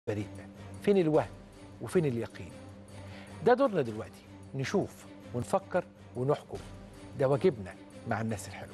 بريء فين الوهم وفين اليقين ده دورنا دلوقتي نشوف ونفكر ونحكم ده واجبنا مع الناس الحلوه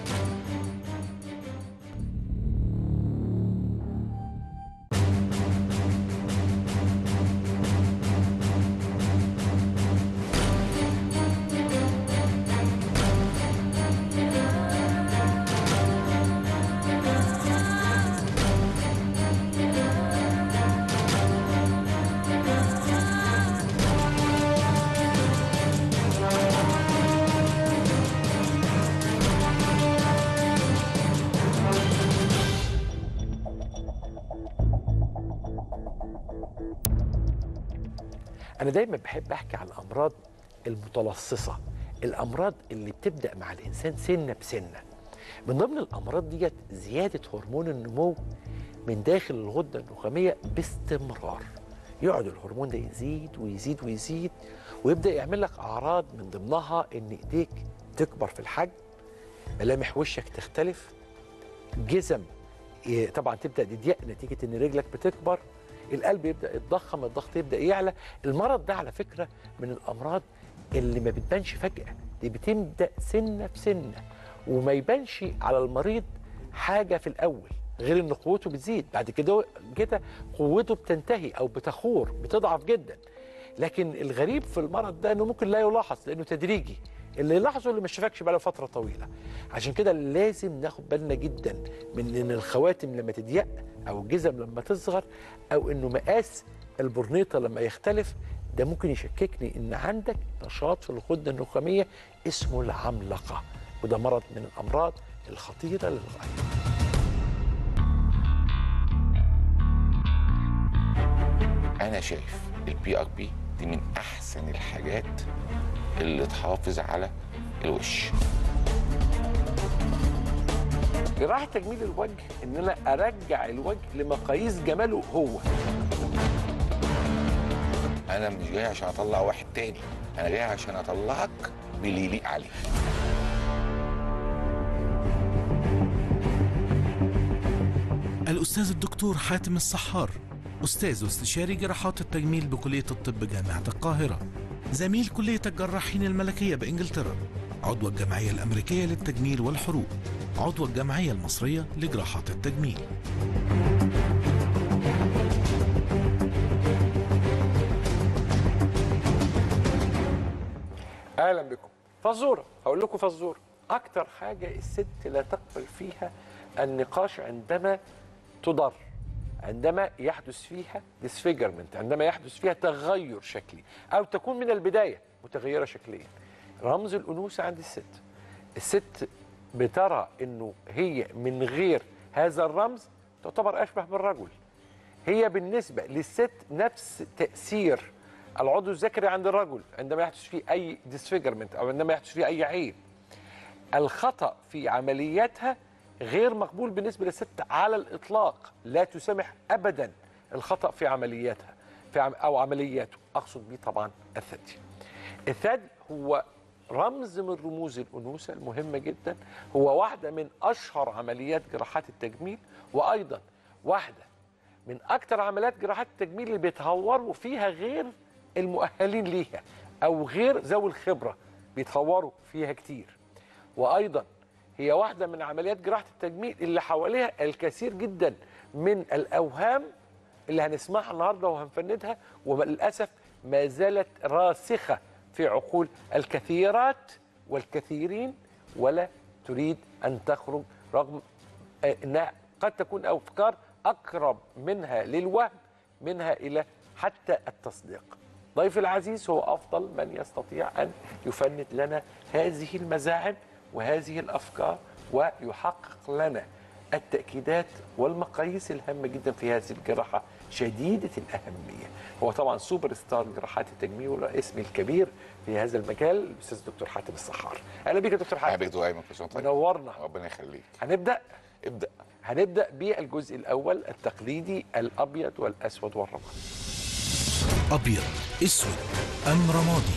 أنا دايما بحب أحكي عن الأمراض المتلصصة الأمراض اللي بتبدأ مع الإنسان سنة بسنة من ضمن الأمراض ديت زيادة هرمون النمو من داخل الغدة النخامية باستمرار يقعد الهرمون ده يزيد ويزيد ويزيد ويبدأ يعمل لك أعراض من ضمنها إن إيديك تكبر في الحجم ملامح وشك تختلف جزم إيه، طبعا تبدا تضيق نتيجه ان رجلك بتكبر القلب يبدا يتضخم الضغط يبدا يعلى المرض ده على فكره من الامراض اللي ما بتبانش فجاه دي بتبدا سنه بسنه وما يبانش على المريض حاجه في الاول غير ان قوته بتزيد بعد كده كده قوته بتنتهي او بتخور بتضعف جدا لكن الغريب في المرض ده انه ممكن لا يلاحظ لانه تدريجي اللي يلاحظه اللي ما شافكش بقاله فتره طويله عشان كده لازم ناخد بالنا جدا من ان الخواتم لما تضيق او الجزم لما تصغر او انه مقاس البرنيطه لما يختلف ده ممكن يشككني ان عندك نشاط في الغده النخاميه اسمه العملقه وده مرض من الامراض الخطيره للغايه انا شايف البي ار بي دي من احسن الحاجات اللي تحافظ على الوش جراحه تجميل الوجه ان انا ارجع الوجه لمقاييس جماله هو انا مش جاي عشان اطلع واحد تاني انا جاي عشان اطلعك باللي يليق عليك الأستاذ الدكتور حاتم الصحار أستاذ واستشاري جراحات التجميل بكلية الطب جامعة القاهرة زميل كلية الجراحين الملكية بإنجلترا عضو الجمعية الأمريكية للتجميل والحروق عضو الجمعية المصرية لجراحات التجميل اهلا بكم فزوره هقول لكم فزوره اكتر حاجه الست لا تقبل فيها النقاش عندما تضر عندما يحدث فيها disfigurement عندما يحدث فيها تغير شكلي او تكون من البدايه متغيره شكليا رمز الانوثه عند الست الست بترى انه هي من غير هذا الرمز تعتبر اشبه بالرجل هي بالنسبة للست نفس تأثير العضو الذكري عند الرجل عندما يحدث فيه أي disfigurement أو عندما يحدث فيه أي عيب الخطأ في عملياتها غير مقبول بالنسبة للست على الإطلاق لا تسامح أبدا الخطأ في عملياتها في عم أو عملياته أقصد بيه طبعا الثدي الثدي هو رمز من رموز الأنوثة المهمة جدا هو واحدة من أشهر عمليات جراحات التجميل وأيضا واحدة من اكتر عمليات جراحات التجميل اللي بيتهوروا فيها غير المؤهلين ليها او غير ذوي الخبره بيتهوروا فيها كتير وايضا هي واحده من عمليات جراحه التجميل اللي حواليها الكثير جدا من الاوهام اللي هنسمعها النهارده وهنفندها وللاسف ما زالت راسخه في عقول الكثيرات والكثيرين ولا تريد ان تخرج رغم آه، انها قد تكون افكار اقرب منها للوهم منها الى حتى التصديق. ضيف العزيز هو افضل من يستطيع ان يفند لنا هذه المزاعم وهذه الافكار ويحقق لنا التاكيدات والمقاييس الهامه جدا في هذه الجراحه شديده الاهميه. هو طبعا سوبر ستار جراحات التجميل والاسم الكبير في هذا المجال الاستاذ الدكتور حاتم الصحار. اهلا بك يا دكتور اهلا حاتم. بك دكتور ايمن كل سنه وأنت طيب منورنا. ربنا يخليك هنبدا ابدا هنبدا بالجزء الاول التقليدي الابيض والاسود والرمادي. أبيض أسود أم رمادي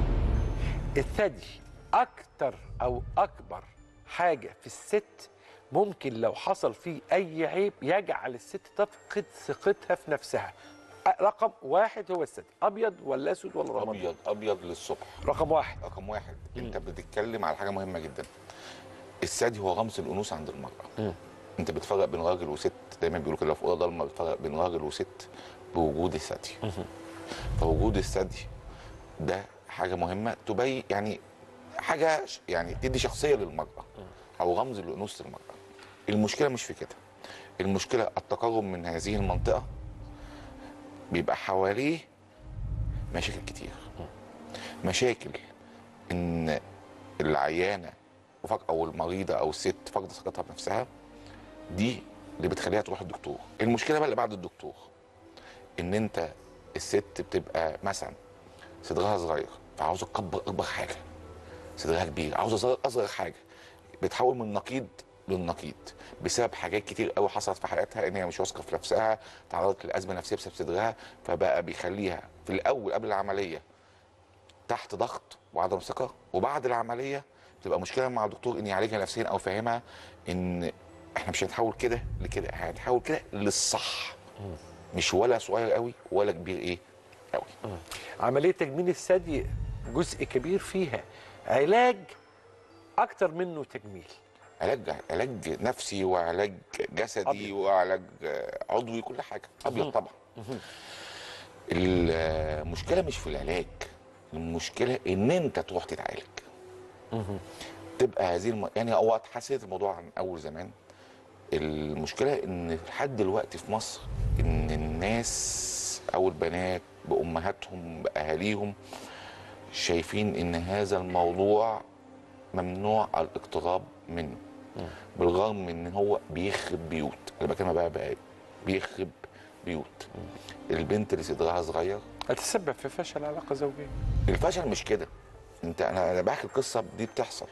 الثدي اكتر او اكبر حاجه في الست ممكن لو حصل فيه اي عيب يجعل الست تفقد ثقتها في نفسها أ- رقم واحد هو الثدي ابيض ولا اسود ولا رمادي ابيض ابيض للصبح رقم واحد رقم واحد انت بتتكلم على حاجه مهمه جدا الثدي هو رمز الانوثه عند المراه انت بتفرق بين راجل وست دايما بيقولوا كده في اوضه ضلمه بتفرق بين راجل وست بوجود الثدي فوجود الثدي ده حاجه مهمه تبين يعني حاجه ش- يعني تدي شخصيه للمراه او رمز لانوثه المراه المشكله مش في كده المشكله التقرب من هذه المنطقه بيبقى حواليه مشاكل كتير مشاكل ان العيانه وفق- او المريضه او الست فاقده ثقتها بنفسها دي اللي بتخليها تروح الدكتور المشكله بقى اللي بعد الدكتور ان انت الست بتبقى مثلا صدرها صغير فعاوزه تكبر اكبر حاجه صدرها كبير عاوزه اصغر اصغر حاجه بتحول من نقيض للنقيض بسبب حاجات كتير قوي حصلت في حياتها ان هي مش واثقه في نفسها تعرضت لازمه نفسيه بسبب صدرها فبقى بيخليها في الاول قبل العمليه تحت ضغط وعدم ثقه وبعد العمليه بتبقى مشكله مع الدكتور ان يعالجها نفسيا او فاهمها ان احنا مش هنتحول كده لكده احنا هنتحول كده للصح مش ولا صغير قوي ولا كبير ايه قوي عمليه تجميل الثدي جزء كبير فيها علاج اكتر منه تجميل علاج علاج نفسي وعلاج جسدي أبيض. وعلاج آه، عضوي كل حاجه ابيض طبعا المشكله مش في العلاج المشكله ان انت تروح تتعالج تبقى هذه الم... يعني هو اتحسنت الموضوع عن اول زمان المشكله ان لحد دلوقتي في مصر ان الناس او البنات بامهاتهم باهاليهم شايفين ان هذا الموضوع ممنوع الاقتراب منه بالرغم من ان هو بيخرب بيوت انا بكلم بقى بقى بيخرب بيوت البنت اللي صدرها صغير هتسبب في فشل علاقه زوجيه الفشل مش كده انت انا انا بحكي القصه دي بتحصل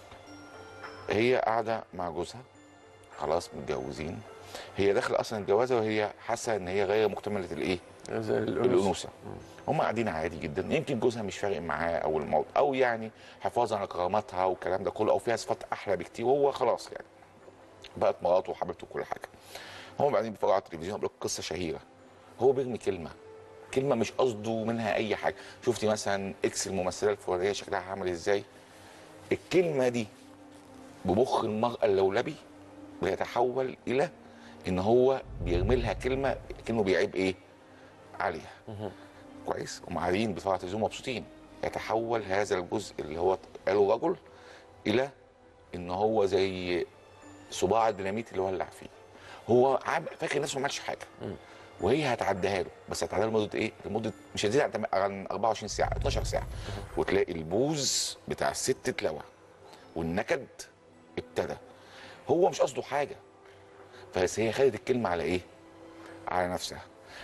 هي قاعده مع جوزها خلاص متجوزين هي داخله اصلا الجوازه وهي حاسه ان هي غير مكتمله الايه الانوثه هم قاعدين عادي جدا يمكن جوزها مش فارق معاه او الموضوع او يعني حفاظا على كرامتها والكلام ده كله او فيها صفات احلى بكتير وهو خلاص يعني بقت مراته وحبيبته وكل حاجه هم بعدين بيتفرجوا على التلفزيون بيقول قصه شهيره هو بيرمي كلمه كلمه مش قصده منها اي حاجه شفتي مثلا اكس الممثله الفلانيه شكلها عامل ازاي الكلمه دي بمخ المراه اللولبي بيتحول الى ان هو بيرمي لها كلمه كانه بيعيب ايه عليها كويس هم قاعدين بيتفرجوا على التلفزيون مبسوطين يتحول هذا الجزء اللي هو قاله رجل الى ان هو زي صباع الديناميت اللي ولع فيه هو عام فاكر نفسه ما عملش حاجه وهي هتعديها له بس هتعديها له لمده ايه؟ لمده مش هتزيد عن عن 24 ساعه 12 ساعه وتلاقي البوز بتاع الست اتلوى والنكد ابتدى هو مش قصده حاجه بس هي خدت الكلمه على ايه؟ على نفسها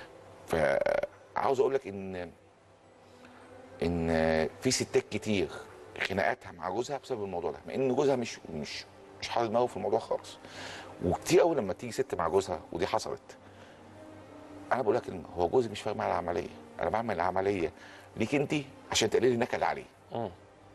فعاوز اقول لك ان ان في ستات كتير خناقاتها مع جوزها بسبب الموضوع ده مع ان جوزها مش مش مش حاطط دماغه في الموضوع خالص وكتير قوي لما تيجي ست مع جوزها ودي حصلت انا بقول لك كلمه هو جوزي مش فارق معايا العمليه انا بعمل العمليه ليك انت عشان تقللي نكد عليه مم.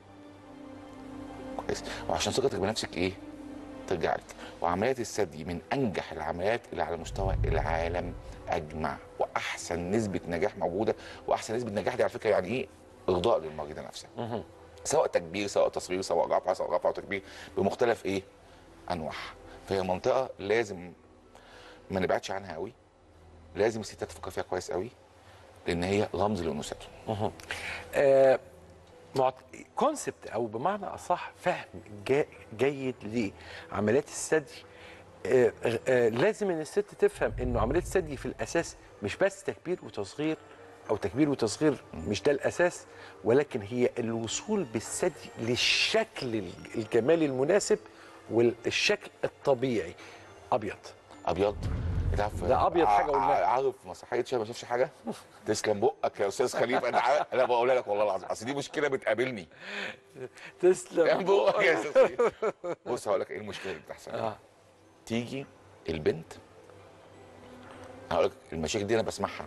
كويس وعشان ثقتك بنفسك ايه ترجع لك وعمليات الثدي من انجح العمليات اللي على مستوى العالم اجمع واحسن نسبه نجاح موجوده واحسن نسبه نجاح دي على فكره يعني ايه ارضاء للمريضه نفسها سواء تكبير سواء تصغير سواء رفع سواء رفع وتكبير بمختلف ايه انواعها فهي منطقه لازم ما نبعدش عنها قوي لازم الستات تفكر فيها كويس قوي لان هي رمز لانوثتهم آه معت... كونسبت او بمعنى اصح فهم جا... جيد لعمليات الثدي آه آه لازم ان الست تفهم انه عمليه الثدي في الاساس مش بس تكبير وتصغير او تكبير وتصغير مش ده الاساس ولكن هي الوصول بالثدي للشكل الج- الجمالي المناسب والشكل الطبيعي ابيض ابيض انت عارف ده أبيض حاجة ع- قلناها. عارف مسرحيه شبه ما شافش حاجه تسلم بقك يا استاذ خليل انا عارف انا بقولها لك والله العظيم اصل دي مشكله بتقابلني تسلم بقك يا استاذ خليل بص هقول لك ايه المشكله اللي بتحصل آه. تيجي البنت هقول لك المشاكل دي انا بسمعها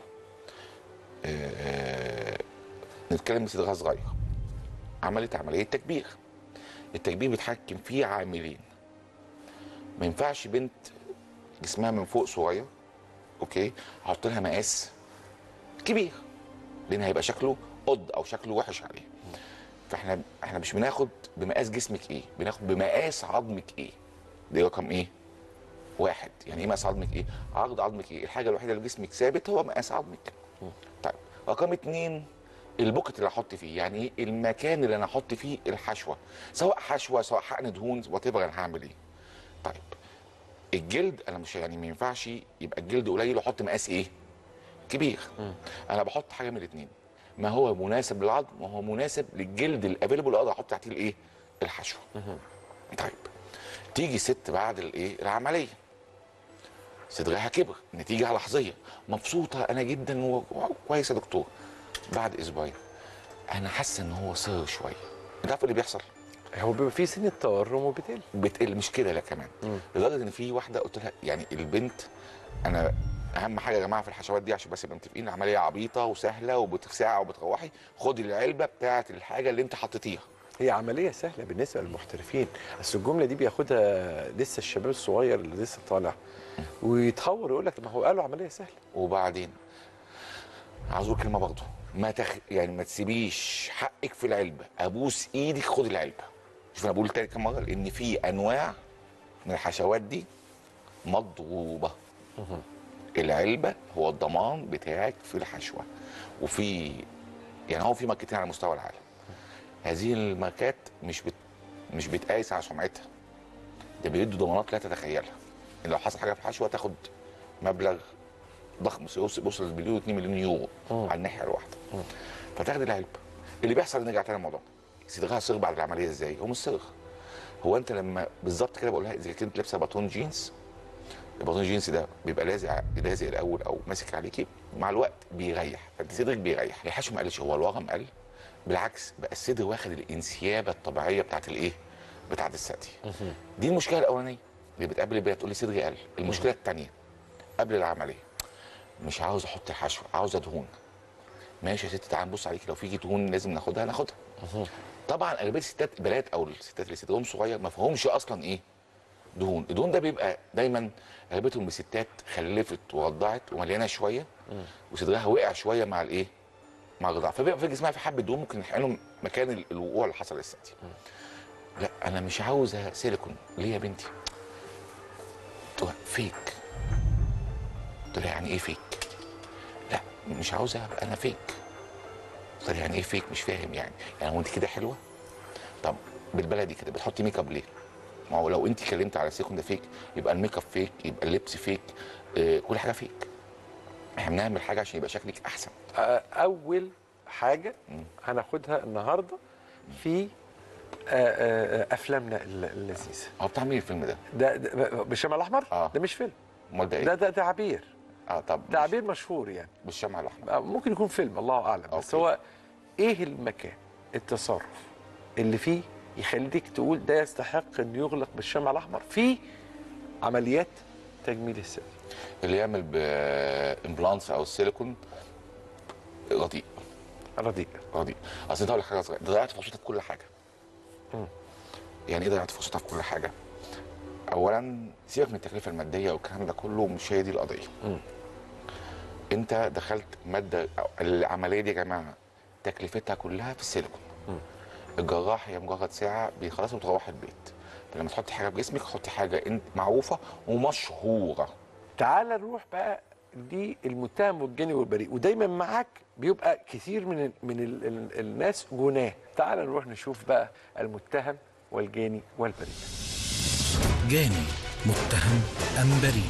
آه، نتكلم صدرها صغير عملت عمليه تكبير التكبير بيتحكم فيه عاملين ما ينفعش بنت جسمها من فوق صغير اوكي احط لها مقاس كبير لان هيبقى شكله قد او شكله وحش عليه فاحنا احنا مش بناخد بمقاس جسمك ايه بناخد بمقاس عظمك ايه دي رقم ايه واحد يعني ايه مقاس عظمك ايه عرض عظمك ايه الحاجه الوحيده اللي جسمك ثابت هو مقاس عظمك طيب رقم اتنين البوكت اللي هحط فيه يعني ايه المكان اللي انا احط فيه الحشوه سواء حشوه سواء حقن دهون وات انا هعمل ايه طيب الجلد انا مش يعني ما ينفعش يبقى الجلد قليل واحط مقاس ايه كبير انا بحط حاجه من الاثنين ما هو مناسب للعظم وهو مناسب للجلد الافيلبل اللي اقدر احط تحتيه الايه الحشوه طيب تيجي ست بعد الايه العمليه صدرها كبر نتيجه لحظيه مبسوطه انا جدا و- وكويس يا دكتور بعد اسبوعين انا حاسه ان هو صغر شويه انت عارف إيه اللي بيحصل هو بيبقى في سن التورم وبتقل بتقل مش كده لا كمان لدرجه ان في واحده قلت لها يعني البنت انا اهم حاجه يا جماعه في الحشوات دي عشان بس نبقى متفقين عمليه عبيطه وسهله وبتساعه وبتروحي خدي العلبه بتاعه الحاجه اللي انت حطيتيها هي عملية سهلة بالنسبة للمحترفين بس الجملة دي بياخدها لسه الشباب الصغير اللي لسه طالع ويتهور يقول لك ما هو قالوا عملية سهلة وبعدين عاوز اقول كلمه برضه ما تخ... يعني ما تسيبيش حقك في العلبه ابوس ايدك خدي العلبه شوف انا بقول تاني كم مره لان في انواع من الحشوات دي مضروبه العلبه هو الضمان بتاعك في الحشوه وفي يعني هو في ماركتين على مستوى العالم هذه الماركات مش بت... مش بتقايس على سمعتها ده بيدوا ضمانات لا تتخيلها ان لو حصل حاجه في الحشوه تاخد مبلغ ضخم يوصل يوصل لمليون 2 مليون يورو على الناحيه الواحده فتاخد العلبه اللي بيحصل نرجع تاني الموضوع صدغها صغر بعد العمليه ازاي؟ هو مش صغر هو انت لما بالظبط كده بقول لها اذا كنت لابسه باتون جينز الباتون جينز ده بيبقى لازق لازق الاول او ماسك عليكي مع الوقت بيريح فانت صدرك بيريح الحشو ما قالش هو الورم قل بالعكس بقى الصدر واخد الانسيابه الطبيعيه بتاعت الايه؟ بتاعت الثدي دي المشكله الاولانيه اللي بتقابل البنات تقول لي صدري قل المشكله الثانيه قبل العمليه مش عاوز احط حشو عاوز ادهون ماشي يا ست تعالى نبص عليك لو فيكي دهون لازم ناخدها ناخدها طبعا اغلبيه الستات البنات او الستات اللي صدرهم صغير ما فيهمش اصلا ايه دهون الدهون ده بيبقى دايما اغلبيتهم بستات خلفت ورضعت ومليانه شويه وصدرها وقع شويه مع الايه مع الرضاعه فبيبقى في جسمها في حبه دهون ممكن يحقنوا مكان ال- الوقوع اللي حصل للست لا انا مش عاوزه سيليكون ليه يا بنتي قلت لها فيك قلت لها يعني ايه فيك لا مش عاوزه ابقى انا فيك قلت لها يعني ايه فيك مش فاهم يعني يعني هو انت كده حلوه طب بالبلدي كده بتحطي ميك اب ليه ما هو لو انت كلمت على سيكون ده فيك يبقى الميك اب فيك يبقى اللبس فيك آه كل حاجه فيك احنا بنعمل حاجه عشان يبقى شكلك احسن آه، أول حاجة هناخدها النهاردة في آه، آه، آه، أفلامنا الل- اللذيذة هو بتاع مين الفيلم ده؟ ده, ده بالشمع الأحمر آه. ده مش فيلم امال ده ايه؟ ده ده تعبير اه طب تعبير مشهور يعني بالشمع الاحمر آه، ممكن يكون فيلم الله اعلم بس أوكي. هو ايه المكان التصرف اللي فيه يخليك تقول ده يستحق انه يغلق بالشمع الاحمر في عمليات تجميل الثدي اللي يعمل بامبلانس او السيليكون رديء رديء رديء اصل انت هقول لك حاجه صغيره ضيعت فرصتها في كل حاجه يعني ايه ضيعت فرصتها في كل حاجه اولا سيبك من التكلفه الماديه والكلام ده كله مش هي دي القضيه انت دخلت ماده أو العمليه دي يا جماعه تكلفتها كلها في السيليكون الجراح هي مجرد ساعه بيخلص وتروح البيت لما تحطي حاجه في جسمك حطي حاجه انت معروفه ومشهوره تعال نروح بقى للمتهم والجاني والبريء ودايما معاك بيبقى كثير من ال من ال ال الناس جناه تعال نروح نشوف بقى المتهم والجاني والبريء جاني متهم أم بريء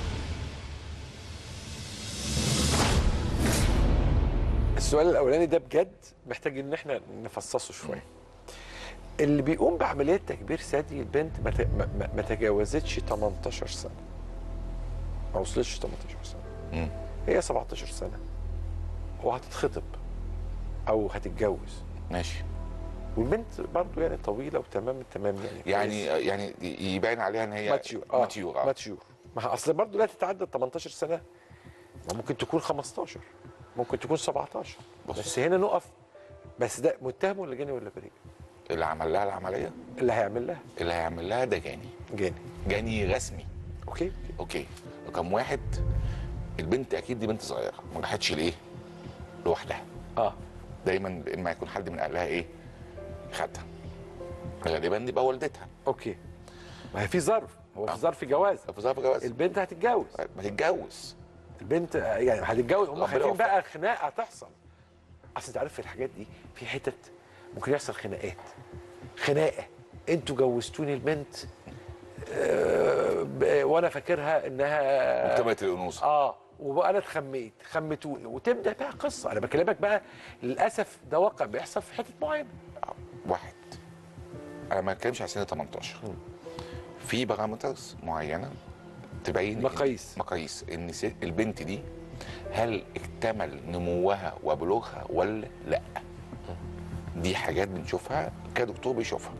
السؤال الاولاني ده بجد محتاج ان احنا نفصصه شويه اللي بيقوم بعمليات تكبير ثدي البنت ما ت- ما- ما- ما تجاوزتش 18 سنه ما وصلتش 18 سنه مم. هي 17 سنه وهتتخطب او هتتجوز ماشي والبنت برضو يعني طويله وتمام التمام يعني يعني كويس. يعني يبان عليها ان هي ماتيور اه ماتيور آه. ماتيور ما اصل برضو لا تتعدى 18 سنه ما ممكن تكون 15 ممكن تكون 17 بص. بس هنا نقف بس ده متهم ولا جاني ولا بريء؟ اللي عمل لها العمليه اللي هيعمل لها اللي هيعمل لها ده جاني جاني جاني رسمي اوكي اوكي رقم واحد البنت اكيد دي بنت صغيره ما راحتش لايه لوحدها اه دايما اما يكون حد من اهلها ايه خدها غالبا يبقى والدتها اوكي ما هي في ظرف هو في آه. ظرف جواز في ظرف جواز البنت هتتجوز ما تتجوز البنت آه، يعني هتتجوز هم ربنا خايفين يوفقك. بقى خناقه تحصل اصل انت عارف في الحاجات دي في حتت ممكن يحصل خناقات خناقه انتوا جوزتوني البنت آه، ب- وانا فاكرها انها مكتمله الانوثه اه وانا اتخميت خمتوني وتبدا بقى قصه انا بكلمك بقى للاسف ده واقع بيحصل في حته معينه واحد انا ما بتكلمش على سن 18 في بارامترز معينه تبين إن- مقاييس. مقاييس ان س- البنت دي هل اكتمل نموها وبلوغها ولا لا دي حاجات بنشوفها كدكتور بيشوفها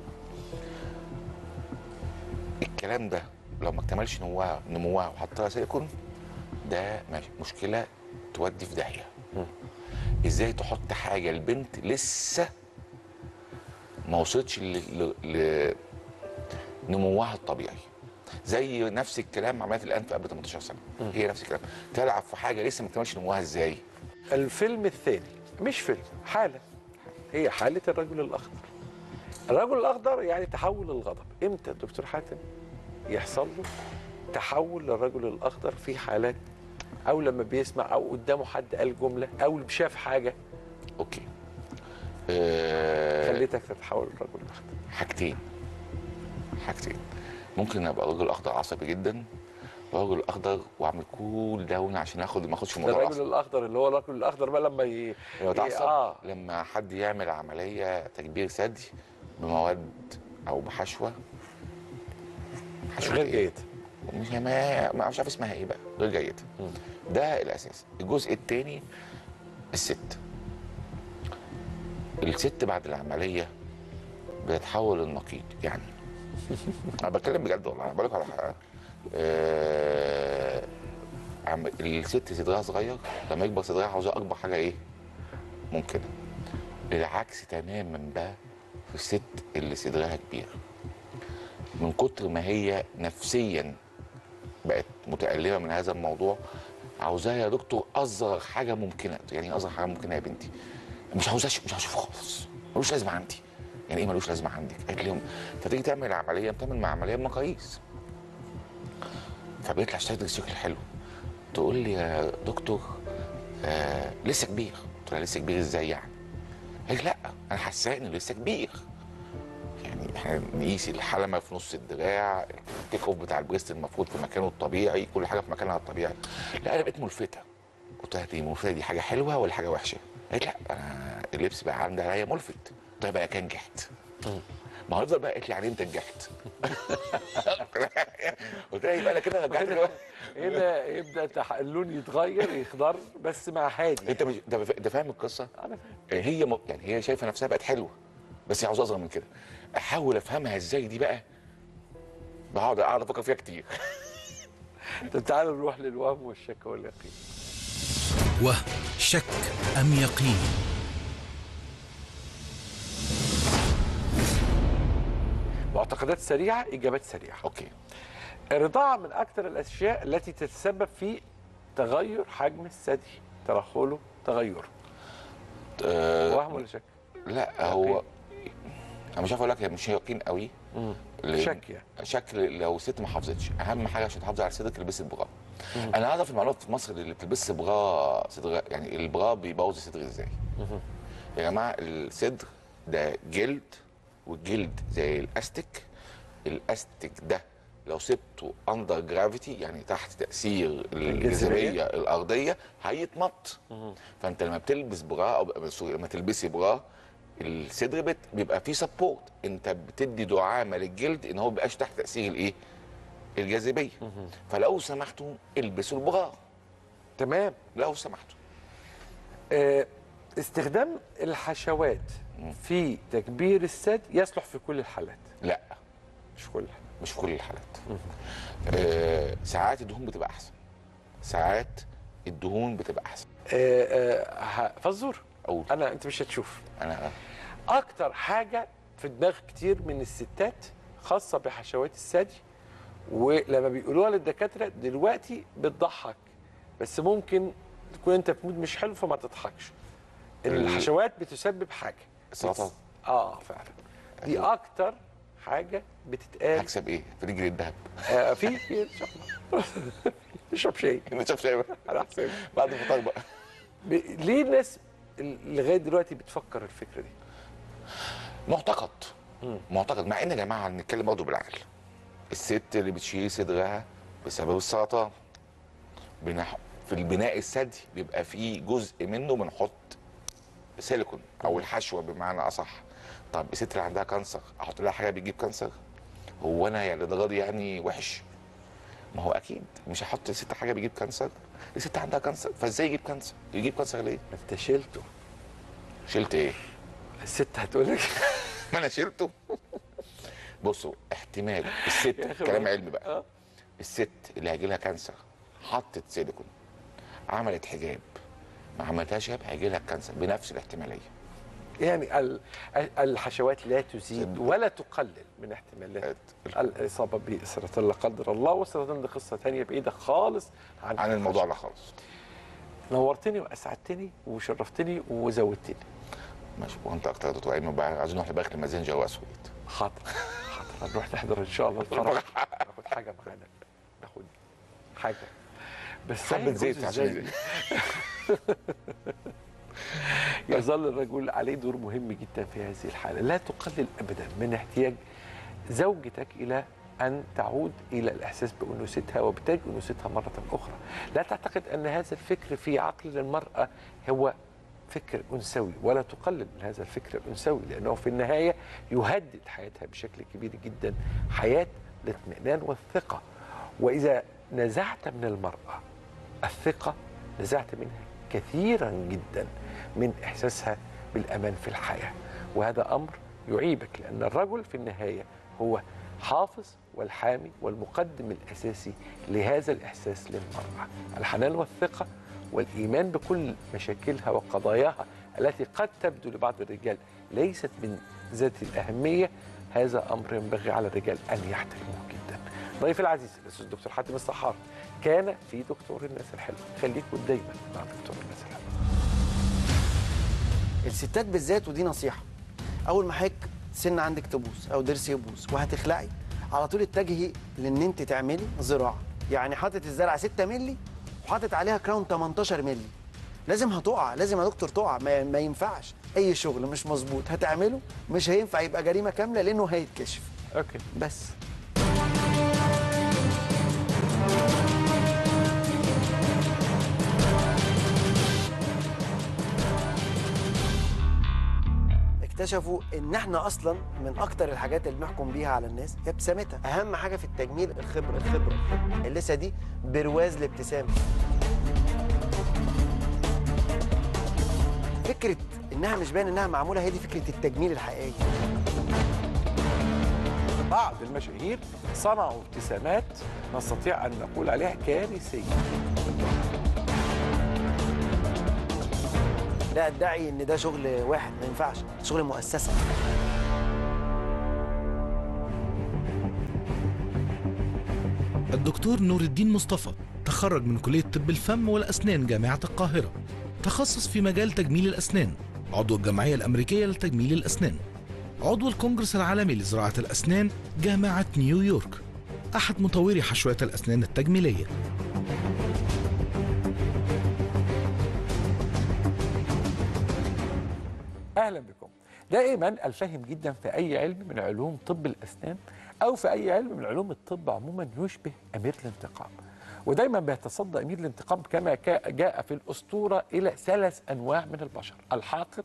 الكلام ده لو ما اكتملش نموها نموها وحط لها سيليكون ده ماشي مشكله تودي في داهيه ازاي تحط حاجه البنت لسه ما وصلتش ل- ل- لنموها الطبيعي زي نفس الكلام عمليات الانف قبل 18 سنه هي نفس الكلام تلعب في حاجه لسه ما اكتملش نموها ازاي الفيلم الثاني مش فيلم حاله هي حاله الرجل الاخضر الرجل الاخضر يعني تحول الغضب امتى دكتور حاتم يحصل له تحول للرجل الاخضر في حالات او لما بيسمع او قدامه حد قال جمله او شاف حاجه اوكي آه خليتك تتحول للرجل الاخضر حاجتين حاجتين ممكن ابقى راجل اخضر عصبي جدا راجل اخضر واعمل كول داون عشان اخد ما اخدش ده الموضوع الرجل العصبي الاخضر اللي هو الرجل الاخضر بقى لما ي... لما اتعصب اه لما حد يعمل عمليه تكبير ثدي بمواد او بحشوه حشوه غير إيه؟ جيد مش ما ما مش عارف اسمها ايه بقى غير جيده ده الاساس الجزء الثاني الست الست بعد العمليه بتتحول للنقيض يعني انا بتكلم بجد والله انا بقول لك على حاجه آه عم الست صدرها صغير لما يكبر صدرها عاوزة اكبر حاجه ايه ممكنه العكس تماما بقى في الست اللي صدرها كبير من كتر ما هي نفسيا بقت متألمة من هذا الموضوع عاوزاها يا دكتور أصغر حاجة ممكنة يعني إيه أصغر حاجة ممكنة يا بنتي مش عاوزاه مش عاوز اشوفه خالص ملوش لازمة عندي يعني إيه ملوش لازمة عندك قالت لهم فتيجي تعمل عملية بتعمل مع عملية بمقاييس فبيطلع شكل شكل حلو تقول لي يا دكتور آه لسه كبير قلت لها لسه كبير ازاي يعني قالت لا انا حاساه انه لسه كبير يعني احنا نقيس الحلمه في نص الدراع التيك اوف بتاع البريست المفروض في مكانه الطبيعي كل حاجه في مكانها الطبيعي لا انا بقيت ملفته قلت لها دي ملفته دي حاجه حلوه ولا حاجه وحشه؟ قالت لا انا اللبس بقى عندي عليا ملفت قلت لها بقى كان نجحت ما هو يفضل بقى قالت لي يعني انت نجحت قلت لها يبقى انا كده نجحت هنا هنا يبدا تح- اللون يتغير يخضر بس مع هادي انت مش ده ده فاهم القصه؟ انا فاهم هي م... يعني هي شايفه نفسها بقت حلوه بس هي عاوزه اصغر من كده احاول افهمها ازاي دي بقى بقعد اقعد افكر فيها كتير طب تعالوا نروح للوهم والشك واليقين وهم شك أم يقين معتقدات سريعه اجابات سريعه اوكي الرضاعه من اكثر الاشياء التي تتسبب في تغير حجم الثدي ترهله تغيره أه وهم ولا شك لا هو انا مش عارف اقول لك هي مش يقين قوي لأن شك يعني شكل لو ست ما حافظتش اهم حاجه عشان تحافظ على صدرك البسي البغاء انا اعرف المعلومات في مصر اللي بتلبس بغاء صدر يعني البغاء بيبوظ الصدر ازاي يا جماعه الصدر ده جلد والجلد زي الاستيك الاستيك ده لو سبته اندر جرافيتي يعني تحت تاثير الجاذبيه الارضيه هيتمط فانت لما بتلبس بغاء او سوري لما تلبسي بغاء الصدر بت- بيبقى فيه سبورت انت بتدي دعامه للجلد ان هو ما بيبقاش تحت تاثير الايه الجاذبيه فلو سمحتوا البسوا البغاء تمام لو سمحتوا آه، استخدام الحشوات في تكبير الثدي يصلح في كل الحالات لا مش في كل الحالات مش في كل الحالات آه ساعات الدهون بتبقى احسن ساعات الدهون بتبقى احسن آه، آه، ه- فزور اقول انا انت مش هتشوف انا اكتر حاجه في دماغ كتير من الستات خاصه بحشوات الثدي ولما بيقولوها للدكاتره دلوقتي بتضحك بس ممكن تكون انت في مود مش حلو فما تضحكش الحشوات بتسبب حاجه السرطان. اه فعلا دي اكتر حاجه بتتقال هكسب ايه في رجل الذهب آه في في ان شاء الله نشرب شاي نشوف شاي بقى. على حسابي بعد الفطار بقى ب... ليه الناس ال- لغايه دلوقتي بتفكر الفكره دي؟ معتقد معتقد مع ان يا جماعه نتكلم برضه بالعقل الست اللي بتشيل صدرها بسبب السرطان بنح... في البناء الثدي بيبقى فيه جزء منه بنحط سيليكون او الحشوه بمعنى اصح طب الست اللي عندها كانسر احط لها حاجه بتجيب كانسر هو انا يعني للدرجه دي يعني وحش ما هو اكيد مش هحط الست حاجه بيجيب كانسر الست عندها كانسر فازاي يجيب كانسر يجيب كانسر ليه ما انت شلته شلت ايه الست هتقول لك ما انا شلته بصوا احتمال الست يا أخي كلام بقى. علمي بقى آه. الست اللي هيجي لها كانسر حطت سيليكون عملت حجاب ما عملتهاش حجاب هيجي لها كانسر بنفس الاحتماليه يعني ال- الحشوات لا تزيد ولا تقلل من احتمالات الاصابه بسرطان لا قدر الله والسرطان دي قصه ثانيه بعيده خالص عن عن الموضوع ده خالص نورتني واسعدتني وشرفتني وزودتني ماشي وانت اكتر يا دكتور ايمن بقى عايزين نروح لباقي المازنجر واسود حاضر حاضر هنروح نحضر ان شاء الله الفرح ناخد حاجه معانا ناخد حاجه بس حبه هيجوز زيت عشان إزاي؟ يظل الرجل عليه دور مهم جدا في هذه الحالة لا تقلل أبدا من احتياج زوجتك إلى أن تعود إلى الإحساس بأنوثتها وبتاج أنوثتها مرة أخرى لا تعتقد أن هذا الفكر في عقل المرأة هو فكر أنثوي ولا تقلل من هذا الفكر الأنثوي لأنه في النهاية يهدد حياتها بشكل كبير جدا حياة الاطمئنان والثقة وإذا نزعت من المرأة الثقة نزعت منها كثيرا جدا من إحساسها بالأمان في الحياة وهذا أمر يعيبك لأن الرجل في النهاية هو حافظ والحامي والمقدم الأساسي لهذا الإحساس للمرأة الحنان والثقة والإيمان بكل مشاكلها وقضاياها التي قد تبدو لبعض الرجال ليست من ذات الأهمية هذا أمر ينبغي على الرجال أن يحترموه جدا ضيفي العزيز الأستاذ الدكتور حاتم الصحار كان في دكتور الناس الحلوة خليكم دايما مع دكتور الناس الحلوة الستات بالذات ودي نصيحه اول ما حضرتك سن عندك تبوظ او ضرس يبوظ وهتخلعي على طول اتجهي لان انت تعملي زراعه يعني حاطط الزرعه 6 مللي وحاطط عليها كراون 18 مللي لازم هتقع لازم يا دكتور تقع ما, ما ينفعش اي شغل مش مظبوط هتعمله مش هينفع يبقى جريمه كامله لانه هيتكشف أوكي بس اكتشفوا ان احنا اصلا من اكتر الحاجات اللي بنحكم بيها على الناس هي ابتسامتها اهم حاجه في التجميل الخبره الخبره اللثه دي برواز الابتسامه فكره انها مش باين انها معموله هي دي فكره التجميل الحقيقيه بعض المشاهير صنعوا ابتسامات نستطيع أن نقول عليها كارثية لا ادعي ان ده شغل واحد ما ينفعش شغل مؤسسه الدكتور نور الدين مصطفى تخرج من كلية طب الفم والأسنان جامعة القاهرة تخصص في مجال تجميل الأسنان عضو الجمعية الأمريكية لتجميل الأسنان عضو الكونجرس العالمي لزراعة الأسنان جامعة نيويورك أحد مطوري حشوات الأسنان التجميلية اهلا بكم دائما الفهم جدا في اي علم من علوم طب الاسنان او في اي علم من علوم الطب عموما يشبه امير الانتقام ودايما بيتصدى امير الانتقام كما كا- جاء في الاسطوره الى ثلاث انواع من البشر الحاقد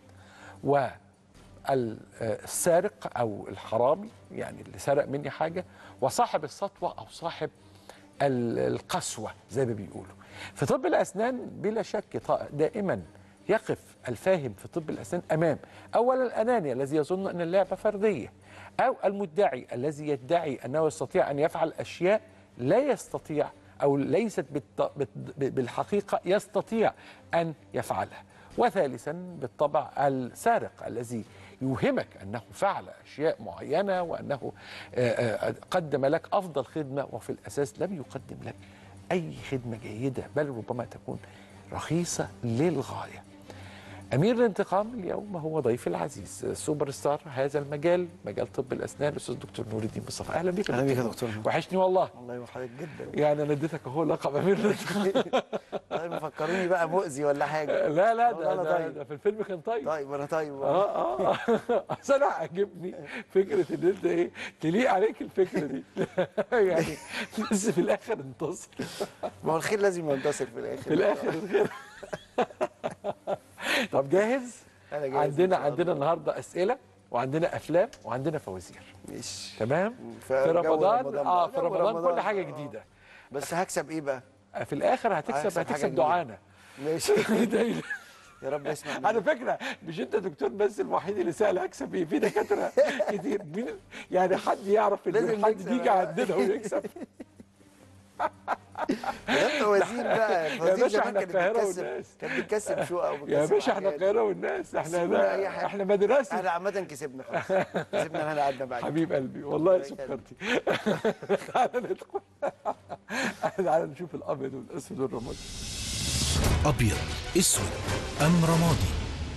والسارق او الحرامي يعني اللي سرق مني حاجه وصاحب السطوه او صاحب ال- القسوه زي ما بيقولوا في طب الاسنان بلا شك ط- دائما يقف الفاهم في طب الاسنان امام اولا الاناني الذي يظن ان اللعبه فرديه او المدعي الذي يدعي انه يستطيع ان يفعل اشياء لا يستطيع او ليست بالط- بالت- بالحقيقه يستطيع ان يفعلها وثالثا بالطبع السارق الذي يوهمك انه فعل اشياء معينه وانه آه، آه، قدم لك افضل خدمه وفي الاساس لم يقدم لك اي خدمه جيده بل ربما تكون رخيصه للغايه. امير الانتقام اليوم هو ضيفي العزيز سوبر ستار هذا المجال مجال طب الاسنان الاستاذ دكتور نور الدين مصطفى اهلا بك أهلا بك يا دكتور نور. وحشني والله الله يوفقك جدا يعني انا اديتك اهو لقب امير الانتقام طيب مفكروني بقى مؤذي ولا حاجه لا لا والله ده, أنا ده, طيب. ده في الفيلم كان طيب طيب انا طيب اه اه اصل انا عاجبني فكره ان انت ايه تليق عليك الفكره دي يعني بس في الاخر انتصر ما هو الخير لازم ينتصر في الاخر في الاخر الخير طب جاهز؟ أنا جاهز إن عندنا شاء عندنا الله. النهارده اسئله وعندنا افلام وعندنا فوازير ماشي تمام؟ في في جو رمضان رمضان اه بقى. في جو رمضان كل رمضان. حاجه آه. جديده بس هكسب ايه بقى في الاخر هتكسب هكسب حاجة هتكسب كبيرة. دعانا ماشي دايما. يا رب اسمع على مني. فكره مش انت دكتور بس الوحيد اللي سال اكسب ايه في دكاتره كتير مين يعني حد يعرف ان لازم حد نكسب. يجي عندنا ويكسب ده انت وزير بقى الوزير باشا زمان احنا كان القاهرة بيتكسب والناس. كان بيتكسب شقق يا وبيتكسب باشا احنا حاجات. القاهره والناس احنا سيبونا أي ده حاجة. احنا مدرسه احنا عامة كسبنا خلاص كسبنا انا قعدنا بعد حبيب قلبي والله الله سكرتي تعالى ندخل تعالى نشوف الابيض والاسود والرمادي أبيض أسود أم رمادي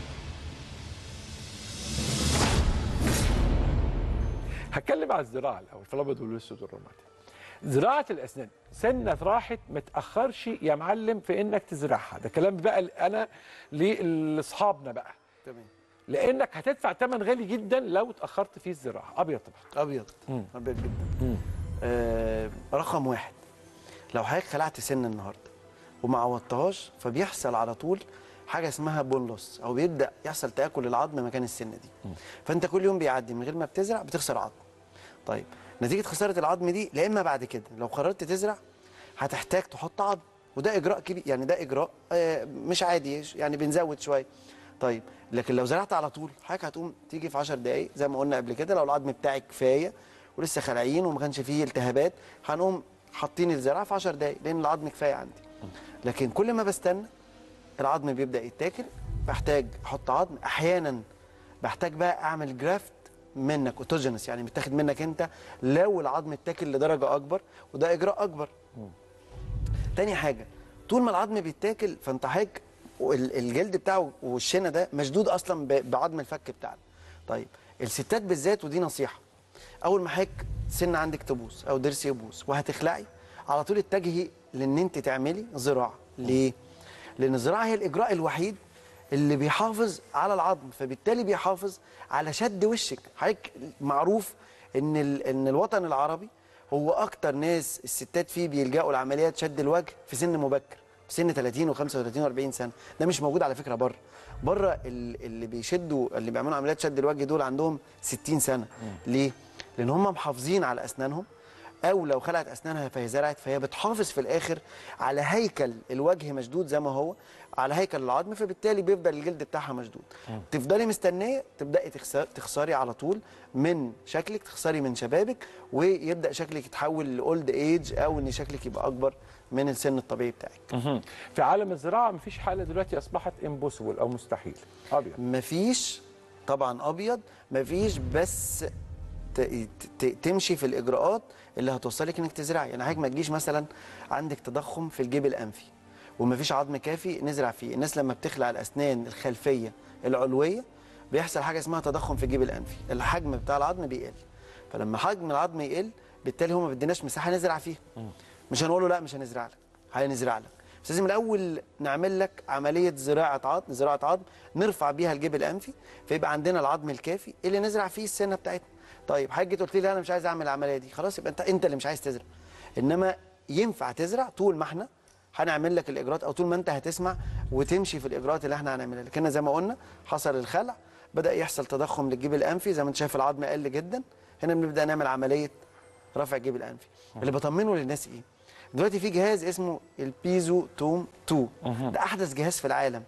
هتكلم على الزراعه الاول في الابيض والاسود والرمادي زراعه الاسنان سنه راحت ما تاخرش يا معلم في انك تزرعها ده كلام بقى انا لاصحابنا بقى تمام لانك هتدفع ثمن غالي جدا لو اتاخرت في الزراعه ابيض طبعا ابيض مم. ابيض جدا آه رقم واحد لو حضرتك خلعت سن النهارده وما عوضتهاش فبيحصل على طول حاجه اسمها بون لوس او بيبدا يحصل تاكل العظم مكان السن دي فانت كل يوم بيعدي من غير ما بتزرع بتخسر عظم طيب نتيجه خساره العظم دي لا اما بعد كده لو قررت تزرع هتحتاج تحط عظم وده اجراء كبير يعني ده اجراء آه، مش عادي يعني بنزود شويه طيب لكن لو زرعت على طول حضرتك هتقوم تيجي في 10 دقائق زي ما قلنا قبل كده لو العظم بتاعك كفايه ولسه خلاعين وما كانش فيه التهابات هنقوم حاطين الزراعه في 10 دقائق لان العظم كفايه عندي لكن كل ما بستنى العظم بيبدا يتاكل بحتاج احط عظم احيانا بحتاج بقى اعمل جرافت منك اوتوجينس يعني متاخد منك انت لو العظم اتاكل لدرجه اكبر وده اجراء اكبر تاني حاجه طول ما العظم بيتاكل فانت حضرتك وال- الجلد بتاعه والشنه ده مشدود اصلا ب- بعظم الفك بتاعنا طيب الستات بالذات ودي نصيحه اول ما حضرتك سن عندك تبوظ او ضرس يبوظ وهتخلعي على طول اتجهي لان انت تعملي زراعه ليه لان الزراعه هي الاجراء الوحيد اللي بيحافظ على العظم فبالتالي بيحافظ على شد وشك حضرتك معروف ان ال- ان الوطن العربي هو اكتر ناس الستات فيه بيلجأوا لعمليات شد الوجه في سن مبكر في سن 30 و35 و40 سنه ده مش موجود على فكره بره بره ال- اللي بيشدوا اللي بيعملوا عمليات شد الوجه دول عندهم 60 سنه ليه لان هم محافظين على اسنانهم او لو خلعت اسنانها فهي زرعت فهي بتحافظ في الاخر على هيكل الوجه مشدود زي ما هو على هيكل العظم فبالتالي بيفضل الجلد بتاعها مشدود تفضلي مستنيه تبداي تخسر تخسري على طول من شكلك تخسري من شبابك ويبدا شكلك يتحول لاولد ايج او ان شكلك يبقى اكبر من السن الطبيعي بتاعك في عالم الزراعه مفيش حاله دلوقتي اصبحت امبوسيبل او مستحيل ابيض مفيش طبعا ابيض مفيش بس ت- ت- تمشي في الاجراءات اللي هتوصلك انك تزرعي يعني حضرتك ما تجيش مثلا عندك تضخم في الجيب الانفي ومفيش عظم كافي نزرع فيه الناس لما بتخلع الاسنان الخلفيه العلويه بيحصل حاجه اسمها تضخم في الجيب الانفي الحجم بتاع العظم بيقل فلما حجم العظم يقل بالتالي هو ما بيديناش مساحه نزرع فيها مش هنقول له لا مش هنزرع لك هنزرع لك بس لازم الاول نعمل لك عمليه زراعه عظم زراعه عظم نرفع بيها الجيب الانفي فيبقى عندنا العظم الكافي اللي نزرع فيه السنه بتاعتنا طيب حاجه قلت لي لا انا مش عايز اعمل العمليه دي خلاص يبقى انت انت اللي مش عايز تزرع انما ينفع تزرع طول ما احنا هنعمل لك الاجراءات او طول ما انت هتسمع وتمشي في الاجراءات اللي احنا هنعملها لك هنا زي ما قلنا حصل الخلع بدا يحصل تضخم للجيب الانفي زي ما انت شايف العظم قل جدا هنا بنبدا نعمل عمليه رفع الجيب الانفي اللي بطمنه للناس ايه دلوقتي في جهاز اسمه البيزو توم 2 ده احدث جهاز في العالم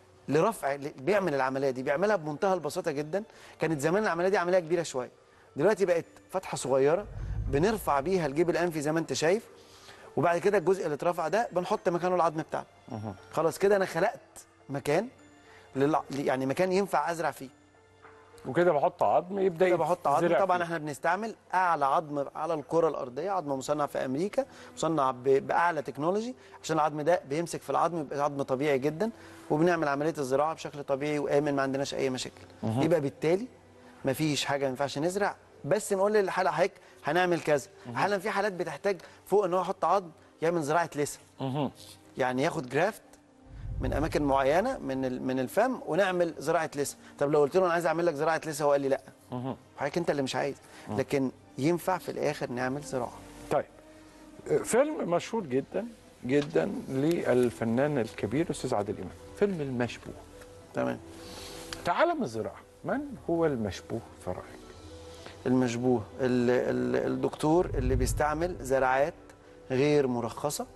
لرفع ل- بيعمل العمليه دي بيعملها بمنتهى البساطه جدا كانت زمان العمليه دي عمليه كبيره شويه دلوقتي بقت فتحه صغيره بنرفع بيها الجيب الانفي زي ما انت شايف وبعد كده الجزء اللي اترفع ده بنحط مكانه العظم بتاعنا خلاص كده انا خلقت مكان للع... يعني مكان ينفع ازرع فيه وكده بحط عظم يبدا كده بحط عظم يتزرع طبعا فيه. احنا بنستعمل اعلى عظم على الكره الارضيه عظم مصنع في امريكا مصنع ب- باعلى تكنولوجي عشان العظم ده بيمسك في العظم يبقى عظم طبيعي جدا وبنعمل عمليه الزراعه بشكل طبيعي وامن ما عندناش اي مشاكل يبقى بالتالي ما فيش حاجه ما ينفعش نزرع بس نقول للحاله حضرتك هنعمل كذا احيانا في حالات بتحتاج فوق ان هو يحط عظم يعمل زراعه لسه يعني ياخد جرافت من اماكن معينه من ال- من الفم ونعمل زراعه لسه طب لو قلت له انا عايز اعمل لك زراعه لسه هو قال لي لا حضرتك انت اللي مش عايز لكن ينفع في الاخر نعمل زراعه طيب فيلم مشهور جدا جدا للفنان الكبير استاذ عادل امام فيلم المشبوه تمام تعالم الزراعه من هو المشبوه في رايك المشبوه ال ال الدكتور اللي بيستعمل زراعات غير مرخصه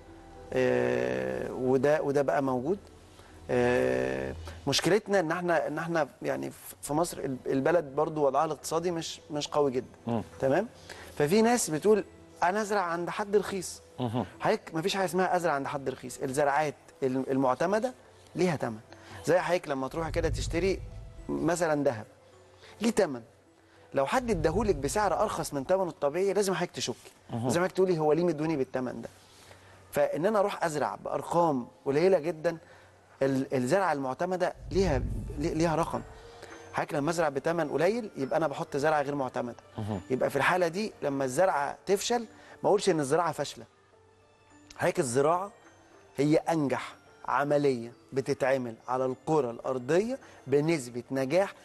آه وده وده بقى موجود آه مشكلتنا ان احنا ان احنا يعني ف- في مصر ال- البلد برضو وضعها الاقتصادي مش مش قوي جدا تمام ففي ناس بتقول انا ازرع عند حد رخيص حضرتك مفيش حاجه اسمها ازرع عند حد رخيص الزراعات الم- المعتمده ليها ثمن زي حضرتك لما تروح كده تشتري مثلا ذهب ليه ثمن لو حد اداهولك بسعر ارخص من ثمنه الطبيعي لازم حضرتك تشكي لازم حضرتك تقولي هو ليه مدوني بالثمن ده فان انا اروح ازرع بارقام قليله جدا ال- الزرعه المعتمده ليها لي- ليها رقم حضرتك لما ازرع بثمن قليل يبقى انا بحط زرعه غير معتمده يبقى في الحاله دي لما الزرعه تفشل ما اقولش ان الزراعه فاشله حضرتك الزراعه هي انجح عمليه بتتعمل على الكره الارضيه بنسبه نجاح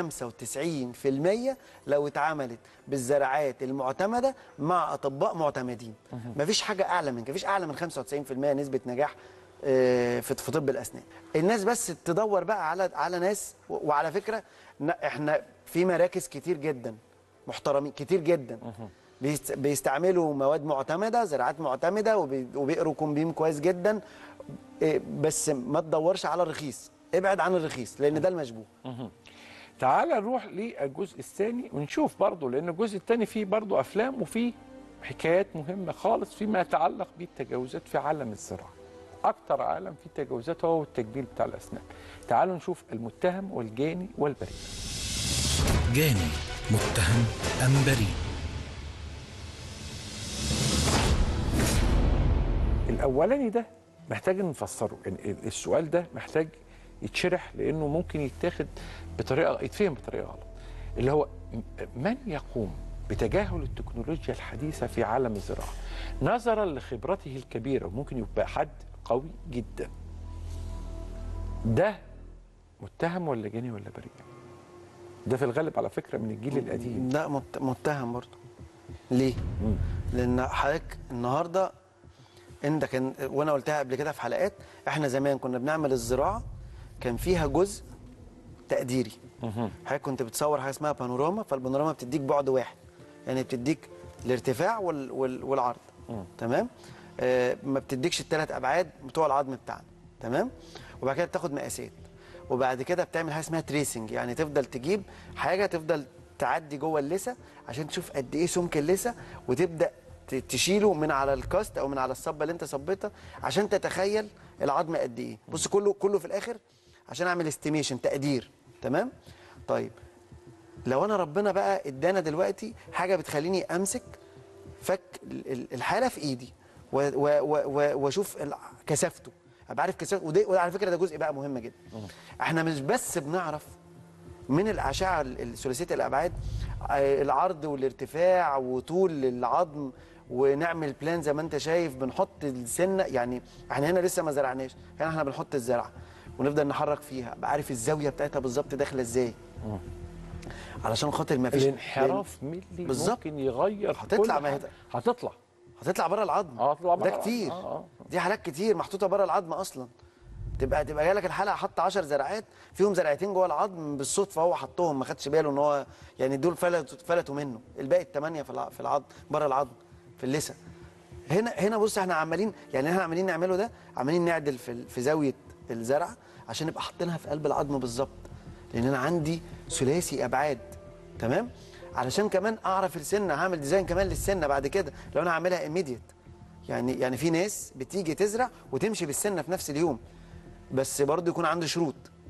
95% لو اتعملت بالزراعات المعتمده مع اطباء معتمدين مفيش حاجه اعلى من كده مفيش اعلى من 95% نسبه نجاح آه، في في طب الاسنان الناس بس تدور بقى على على ناس و- وعلى فكره ن- احنا في مراكز كتير جدا محترمين كتير جدا بيست- بيستعملوا مواد معتمده زراعات معتمده وبي- وبيقروا كومبيم كويس جدا إيه، بس ما تدورش على الرخيص ابعد عن الرخيص لان ده المشبوه تعال نروح للجزء الثاني ونشوف برضه لان الجزء الثاني فيه برضه افلام وفيه حكايات مهمه خالص فيما يتعلق بالتجاوزات في عالم الزراعه. اكتر عالم فيه تجاوزات هو التجميل بتاع الاسنان. تعالوا نشوف المتهم والجاني والبريء. جاني متهم أم بريء الاولاني ده محتاج إن نفسره يعني السؤال ده محتاج يتشرح لانه ممكن يتاخد بطريقه يتفهم بطريقه غلط اللي هو م- من يقوم بتجاهل التكنولوجيا الحديثه في عالم الزراعه نظرا لخبرته الكبيره وممكن يبقى حد قوي جدا ده متهم ولا جاني ولا بريء ده في الغالب على فكره من الجيل القديم لا مت- متهم برضه ليه؟ لان حضرتك النهارده انت كان وانا قلتها قبل كده في حلقات احنا زمان كنا بنعمل الزراعه كان فيها جزء تقديري حضرتك كنت بتصور حاجه اسمها بانوراما فالبانوراما بتديك بعد واحد يعني بتديك الارتفاع وال وال والعرض تمام آه ما بتديكش الثلاث ابعاد بتوع العظم بتاعنا تمام وبعد كده بتاخد مقاسات وبعد كده بتعمل حاجه اسمها تريسنج يعني تفضل تجيب حاجه تفضل تعدي جوه اللثه عشان تشوف قد ايه سمك اللثه وتبدا ت- تشيله من على الكاست او من على الصبه اللي انت صبيتها عشان تتخيل العظم قد ايه بص كله كله في الاخر عشان اعمل استيميشن تقدير تمام طيب لو انا ربنا بقى ادانا دلوقتي حاجه بتخليني امسك فك ال- ال- الحاله في ايدي و- و- و- و- واشوف ال- كثافته ابقى عارف كثافته وده وده على فكره ده جزء بقى مهم جدا احنا مش بس بنعرف من الاشعه ال- الثلاثيه الابعاد آه، العرض والارتفاع وطول العظم ونعمل بلان زي ما انت شايف بنحط السنه يعني احنا هنا لسه ما زرعناش هنا احنا بنحط الزرعه ونفضل نحرك فيها ابقى عارف الزاويه بتاعتها بالظبط داخله ازاي علشان خاطر ما فيش الانحراف ملي بالظبط. ممكن يغير هتطلع كل ما هي- حاجة. هتطلع هتطلع بره العظم اه هتطلع بره ده العظم. كتير آه، آه. دي حالات كتير محطوطه بره العظم اصلا تبقى تبقى جاي لك الحلقه حط 10 زرعات فيهم زرعتين جوه العظم بالصدفه هو حطهم ما خدش باله ان هو يعني دول فلتوا فلتوا منه الباقي الثمانيه في الع- في العظم بره العظم في اللثه هنا هنا بص احنا عمالين يعني احنا عمالين نعمله ده عمالين نعدل في ال- في زاويه الزرعه عشان نبقى حاطينها في قلب العظم بالظبط لان انا عندي ثلاثي ابعاد تمام علشان كمان اعرف السنه هعمل ديزاين كمان للسنه بعد كده لو انا هعملها ايميديت يعني يعني في ناس بتيجي تزرع وتمشي بالسنه في نفس اليوم بس برضه يكون عنده شروط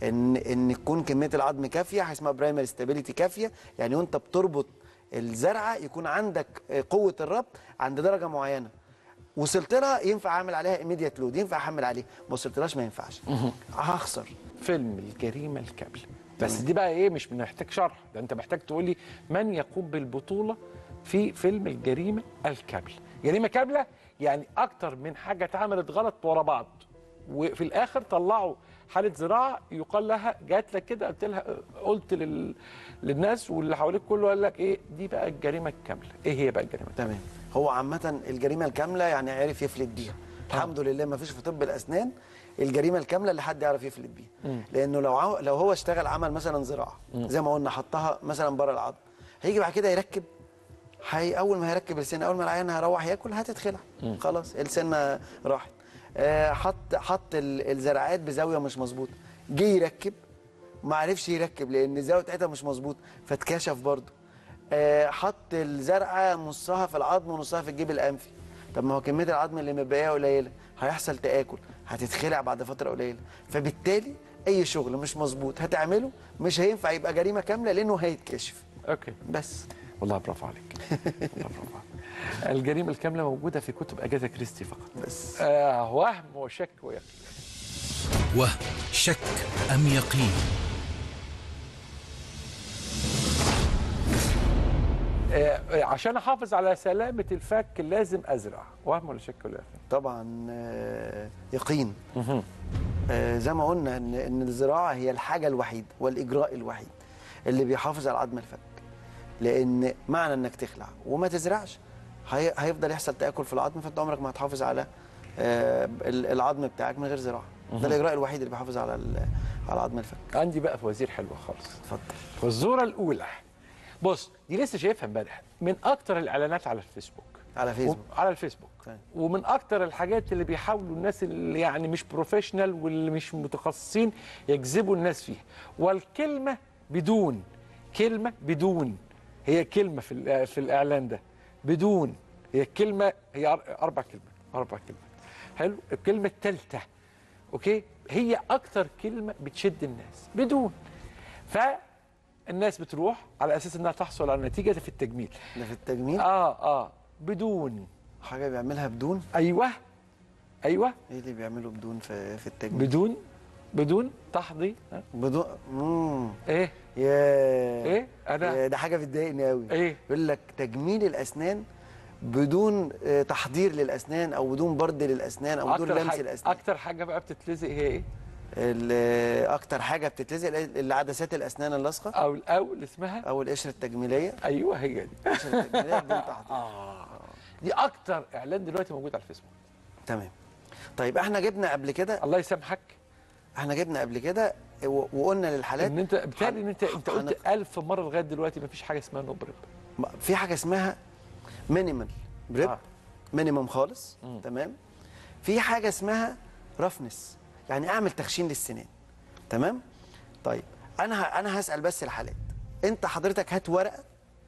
ان ان تكون كميه العظم كافيه حاجه اسمها برايمري ستابيليتي كافيه يعني وانت بتربط الزرعه يكون عندك آه، قوه الربط عند درجه معينه وصلت لها ينفع اعمل عليها ايميديت لود ينفع احمل عليه ما وصلتلهاش ما ينفعش هخسر فيلم الجريمه الكامله بس دي بقى ايه مش محتاج شرح ده انت محتاج تقول لي من يقوم بالبطوله في فيلم الجريمه الكامله جريمه كامله يعني اكتر من حاجه اتعملت غلط ورا بعض وفي الاخر طلعوا حاله زراعه يقال لها جات لك كده قلت لها قلت لل... للناس واللي حواليك كله قال لك ايه دي بقى الجريمه الكامله ايه هي بقى الجريمه الكامله تمام هو عامة الجريمة الكاملة يعني عرف يفلت بيها الحمد لله ما فيش في طب الأسنان الجريمة الكاملة اللي حد يعرف يفلت بيها لأنه لو عو... لو هو اشتغل عمل مثلا زراعة زي ما قلنا حطها مثلا بره العظم هيجي بعد كده يركب هي أول ما هيركب السنة أول ما العيان هيروح ياكل هتتخلع خلاص السنة راحت آه، حط حط ال- الزرعات بزاوية مش مظبوطة جه يركب ما عرفش يركب لأن الزاوية بتاعتها مش مظبوطة فاتكشف برضه آه، حط الزرعه نصها في العظم ونصها في الجيب الانفي طب ما هو كميه العظم اللي متبقيه قليله هيحصل تاكل هتتخلع بعد فتره قليله فبالتالي اي شغل مش مظبوط هتعمله مش هينفع يبقى جريمه كامله لانه هيتكشف اوكي بس والله برافو عليك والله برافو عليك الجريمه الكامله موجوده في كتب اجاثا كريستي فقط بس آه وهم وشك ويقين وهم شك أم يقين آه آه، عشان احافظ على سلامه الفك لازم ازرع وهم ولا شك ولا يقين طبعا آه، يقين آه، زي ما قلنا ان ان الزراعه هي الحاجه الوحيده والاجراء الوحيد اللي بيحافظ على عظم الفك لان معنى انك تخلع وما تزرعش هي- هيفضل يحصل تاكل في العظم فانت عمرك ما هتحافظ على آه، ال- العظم بتاعك من غير زراعه ده الاجراء الوحيد اللي بيحافظ على ال- على عظم الفك عندي بقى فوازير حلوه خالص اتفضل الفزوره الاولى بص دي لسه شايفها امبارح من اكتر الاعلانات على الفيسبوك على فيسبوك و- على الفيسبوك طيب. ومن اكتر الحاجات اللي بيحاولوا الناس اللي يعني مش بروفيشنال واللي مش متخصصين يجذبوا الناس فيها والكلمه بدون كلمه بدون هي كلمه في الإع- في الاعلان ده بدون هي كلمه هي أر- اربع كلمات اربع كلمات حلو الكلمه الثالثه اوكي هي اكتر كلمه بتشد الناس بدون فالناس بتروح على اساس انها تحصل على نتيجه في التجميل ده في التجميل اه اه بدون حاجه بيعملها بدون ايوه ايوه ايه اللي بيعمله بدون في في التجميل بدون بدون تحضي ها؟ بدون امم ايه ياه ايه انا ياه، ده حاجه بتضايقني قوي ايه يقول لك تجميل الاسنان بدون آه، تحضير للاسنان او بدون برد للاسنان او بدون اكتر لمس حاجه الاسنان اكتر حاجه بقى بتتلزق هي ايه ال- اكتر حاجه بتتلزق العدسات الاسنان اللاصقه او او اللي اسمها او القشره التجميليه ايوه هي دي القشره التجميليه بدون تحضير اه دي اكتر اعلان دلوقتي موجود على الفيسبوك تمام طيب احنا جبنا قبل كده الله يسامحك احنا جبنا قبل كده و- وقلنا للحالات ان انت بالتالي ان انت انت قلت هنق- ألف مره لغايه دلوقتي ما فيش حاجه اسمها نو بريب في حاجه اسمها مينيمال بريب آه. مينيمم خالص مم. تمام في حاجه اسمها رفنس يعني اعمل تخشين للسنان تمام طيب انا ه... انا هسال بس الحالات انت حضرتك هات ورقه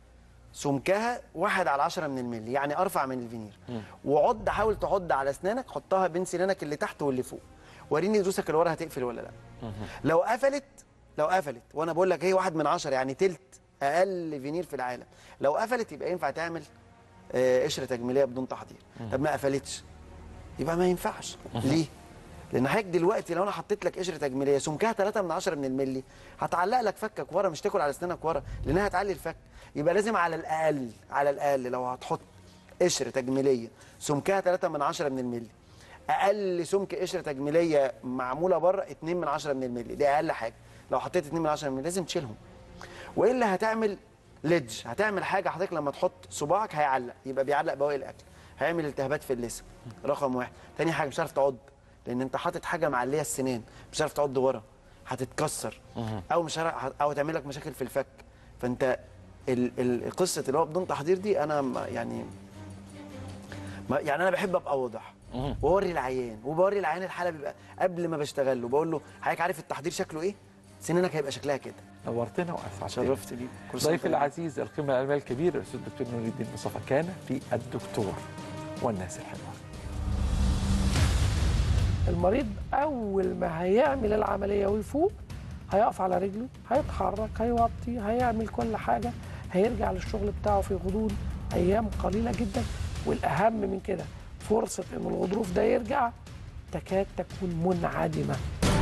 سمكها واحد على عشرة من الملي يعني ارفع من الفينير وعض حاول تعض على اسنانك حطها بين سنانك اللي تحت واللي فوق وريني دروسك اللي ورا هتقفل ولا لا لو قفلت لو قفلت وانا بقول لك هي واحد من عشرة يعني تلت اقل فينير في العالم لو قفلت يبقى ينفع تعمل آه، قشره تجميليه بدون تحضير طب ما قفلتش يبقى ما ينفعش ليه لان حضرتك دلوقتي لو انا حطيت لك قشره تجميليه سمكها 3 من 10 من الملي هتعلق لك فكك ورا مش تاكل على اسنانك ورا لانها هتعلي الفك يبقى لازم على الاقل على الاقل لو هتحط قشره تجميليه سمكها 3 من 10 من الملي اقل سمك قشره تجميليه معموله بره 2 من 10 من الملي دي اقل حاجه لو حطيت 2 من 10 من الملي لازم تشيلهم والا هتعمل ليدج هتعمل حاجه حضرتك لما تحط صباعك هيعلق يبقى بيعلق بواقي الاكل هيعمل التهابات في اللثه رقم واحد تاني حاجه مش عارف تعض لان انت حاطط حاجه معليه السنان مش عارف تعض ورا هتتكسر او مش عارف او تعمل لك مشاكل في الفك فانت ال- ال- قصه اللي هو بدون تحضير دي انا ما- يعني ما يعني انا بحب ابقى واضح واوري العيان وبوري العيان الحاله بيبقى قبل ما بشتغل له بقول له حضرتك عارف التحضير شكله ايه؟ سنانك هيبقى شكلها كده نورتنا واسعدتنا شرفت بيك كل سنة ضيفي وأنت طيب. العزيز القيمة العلمية الكبيرة الأستاذ الدكتور نور الدين مصطفى كان في الدكتور والناس الحلوة المريض أول ما هيعمل العملية ويفوق هيقف على رجله هيتحرك هيوطي هيعمل كل حاجه هيرجع للشغل بتاعه في غضون ايام قليله جدا والاهم من كده فرصه ان الغضروف ده يرجع تكاد تكون منعدمه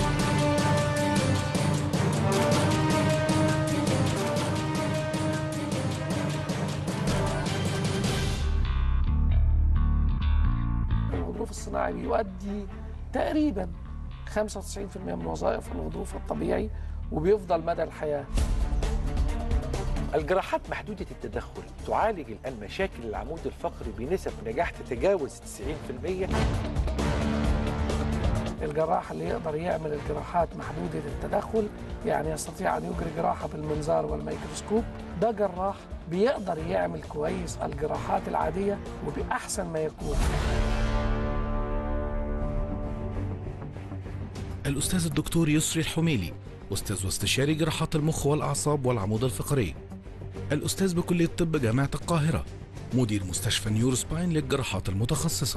الغضروف الصناعي بيؤدي تقريبا 95% من وظائف الغضروف الطبيعي وبيفضل مدى الحياه الجراحات محدودة التدخل تعالج الآن مشاكل العمود الفقري بنسب نجاح تتجاوز 90% الجراح اللي يقدر يعمل الجراحات محدودة التدخل يعني يستطيع أن يجري جراحة بالمنظار والميكروسكوب ده جراح بيقدر يعمل كويس الجراحات العادية وبأحسن ما يكون الأستاذ الدكتور يسري الحميلي أستاذ واستشاري جراحات المخ والأعصاب والعمود الفقري الأستاذ بكلية طب جامعة القاهرة مدير مستشفى نيورو سباين للجراحات المتخصصة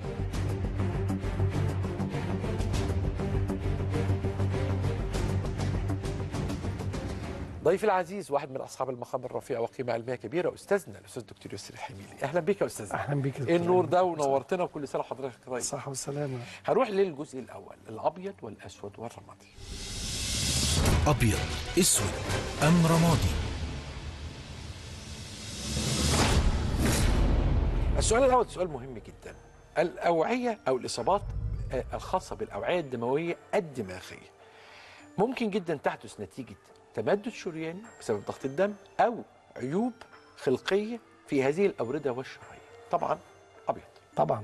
ضيفي العزيز واحد من أصحاب المقام الرفيع وقيمة علمية كبيرة أستاذنا الأستاذ الدكتور يسري الحميلي أهلا بك يا أستاذ أهلا بك إيه النور ده ونورتنا وكل سنة وحضرتك طيب الصحة والسلامة هروح للجزء الأول الأبيض والأسود والرمادي أبيض أسود أم رمادي السؤال الأول سؤال مهم جدا الأوعية أو الإصابات آه، الخاصة بالأوعية الدموية الدماغية ممكن جدا تحدث نتيجة تمدد شرياني بسبب ضغط الدم أو عيوب خلقية في هذه الأوردة والشرايين طبعا أبيض طبعا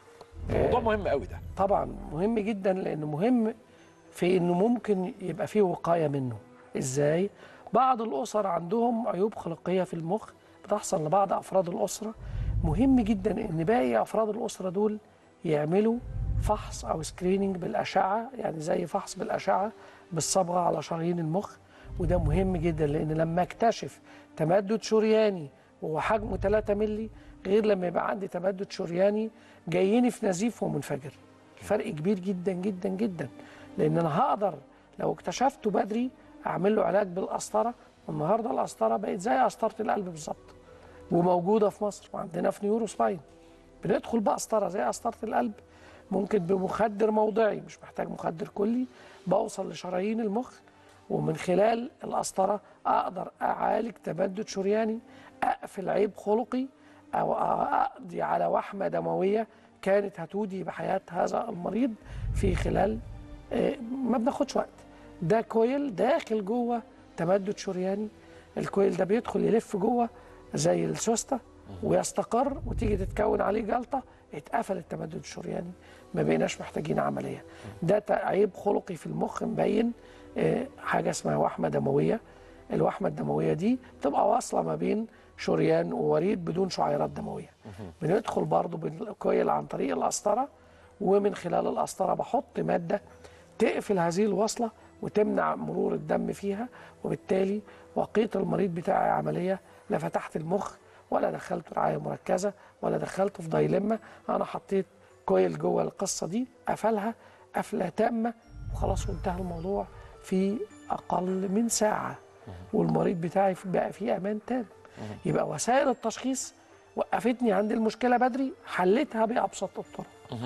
موضوع مهم قوي ده طبعا مهم جدا لانه مهم في انه ممكن يبقى فيه وقايه منه ازاي بعض الاسر عندهم عيوب خلقيه في المخ بتحصل لبعض افراد الاسره مهم جدا ان باقي افراد الاسره دول يعملوا فحص او سكريننج بالاشعه يعني زي فحص بالاشعه بالصبغه على شرايين المخ وده مهم جدا لان لما اكتشف تمدد شرياني وهو حجمه 3 مللي غير لما يبقى عندي تمدد شرياني جايني في نزيف ومنفجر فرق كبير جدا جدا جدا لان انا هقدر لو اكتشفته بدري اعمل له علاج بالقسطره والنهارده القسطره بقت زي قسطره القلب بالظبط وموجوده في مصر وعندنا في نيورو سباين بندخل بقسطره زي قسطره القلب ممكن بمخدر موضعي مش محتاج مخدر كلي بوصل لشرايين المخ ومن خلال القسطره اقدر اعالج تمدد شرياني اقفل عيب خلقي او اقضي على وحمه دمويه كانت هتودي بحياه هذا المريض في خلال آه، ما بناخدش وقت ده كويل داخل جوه تمدد شرياني الكويل ده بيدخل يلف جوه زي السوسته ويستقر وتيجي تتكون عليه جلطه اتقفل التمدد الشرياني ما بقيناش محتاجين عمليه ده ت- عيب خلقي في المخ مبين آه، حاجه اسمها وحمه دمويه الوحمه الدمويه دي بتبقى واصله ما بين شريان ووريد بدون شعيرات دمويه بندخل برضو بالكويل عن طريق القسطره ومن خلال القسطره بحط ماده تقفل هذه الوصله وتمنع مرور الدم فيها وبالتالي وقيت المريض بتاعي عمليه لا فتحت المخ ولا دخلته رعايه مركزه ولا دخلته في دايلما انا حطيت كويل جوه القصه دي قفلها قفله تامه وخلاص وانتهى الموضوع في اقل من ساعه والمريض بتاعي بقى فيه امان تام يبقى وسائل التشخيص وقفتني عند المشكله بدري حلتها بابسط الطرق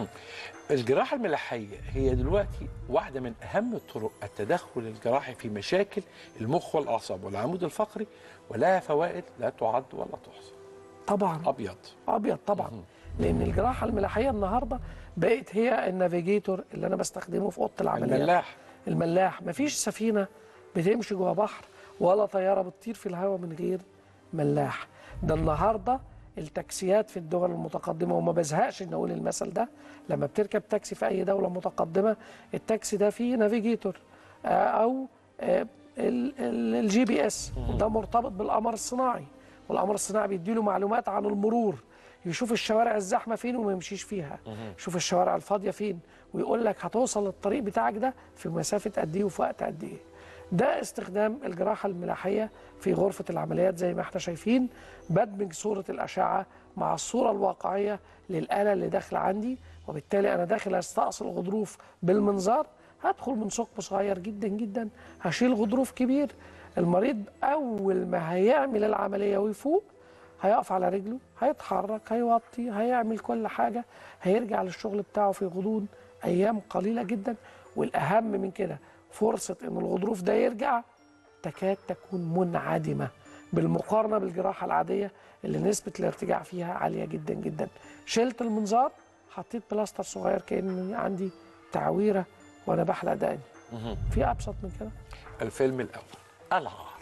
الجراحة الملاحية هي دلوقتي واحدة من أهم طرق التدخل الجراحي في مشاكل المخ والأعصاب والعمود الفقري ولها فوائد لا تعد ولا تحصى طبعا أبيض ابيض طبعا لان الجراحه الملاحيه النهارده بقت هي النافيجيتور اللي انا بستخدمه في اوضه العمليات الملاح الملاح مفيش سفينه بتمشي جوه بحر ولا طياره بتطير في الهواء من غير ملاح ده النهارده التاكسيات في الدول المتقدمه وما بزهقش ان اقول المثل ده لما بتركب تاكسي في اي دوله متقدمه التاكسي ده فيه نافيجيتور آه، او آه، ال- ال- الجي بي اس وده مرتبط بالقمر الصناعي والقمر الصناعي بيديله معلومات عن المرور يشوف الشوارع الزحمه فين وما يمشيش فيها يشوف الشوارع الفاضيه فين ويقول لك هتوصل للطريق بتاعك ده في مسافه قد ايه وفي وقت قد ايه ده استخدام الجراحه الملاحيه في غرفه العمليات زي ما احنا شايفين بدمج صوره الاشعه مع الصوره الواقعيه للاله اللي داخله عندي وبالتالي انا داخل استأصل الغضروف بالمنظار هدخل من ثقب صغير جدا جدا هشيل غضروف كبير المريض اول ما هيعمل العمليه ويفوق هيقف على رجله هيتحرك هيوطي هيعمل كل حاجه هيرجع للشغل بتاعه في غضون ايام قليله جدا والاهم من كده فرصه ان الغضروف ده يرجع تكاد تكون منعدمه بالمقارنه بالجراحه العاديه اللي نسبه الارتجاع فيها عاليه جدا جدا شلت المنظار حطيت بلاستر صغير كان عندي تعويره وانا بحلق دقني في ابسط من كده الفيلم الاول العار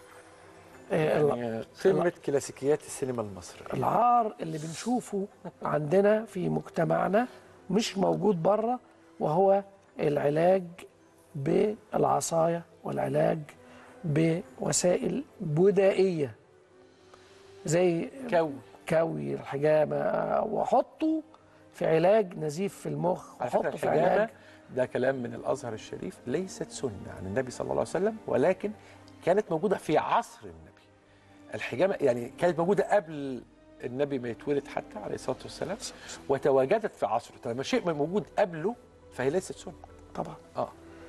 آه، الع- يعني قمه كلاسيكيات السينما المصريه العار اللي بنشوفه عندنا في مجتمعنا مش موجود بره وهو العلاج بالعصايه والعلاج بوسائل بدائيه زي كوي كوي الحجامه واحطه في علاج نزيف في المخ على فكره واحطه في الحجامه علاج ده كلام من الازهر الشريف ليست سنه عن النبي صلى الله عليه وسلم ولكن كانت موجوده في عصر النبي الحجامه يعني كانت موجوده قبل النبي ما يتولد حتى عليه الصلاه والسلام وتواجدت في عصره طالما شيء ما موجود قبله فهي ليست سنه طبعا اه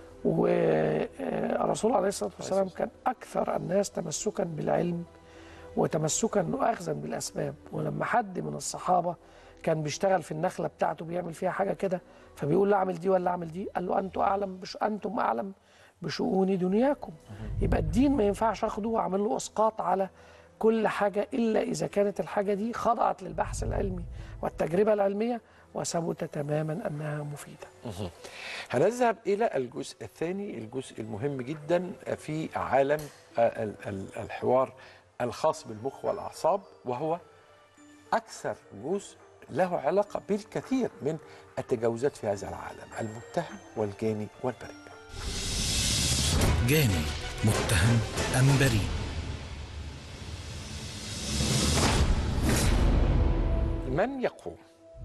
والرسول عليه الصلاه والسلام كان اكثر الناس تمسكا بالعلم وتمسكا واخذا بالاسباب ولما حد من الصحابه كان بيشتغل في النخله بتاعته بيعمل فيها حاجه كده فبيقول له اعمل دي ولا اعمل دي قال له انتم اعلم بش انتم اعلم بشؤون دنياكم يبقى الدين ما ينفعش اخده واعمل له اسقاط على كل حاجه الا اذا كانت الحاجه دي خضعت للبحث العلمي والتجربه العلميه وثبت تماما انها مفيده هنذهب الى الجزء الثاني الجزء المهم جدا في عالم ال- ال- الحوار الخاص بالمخ والاعصاب وهو اكثر جزء له علاقه بالكثير من التجاوزات في هذا العالم المتهم والجاني والبريء جاني متهم أم بريء من يقوم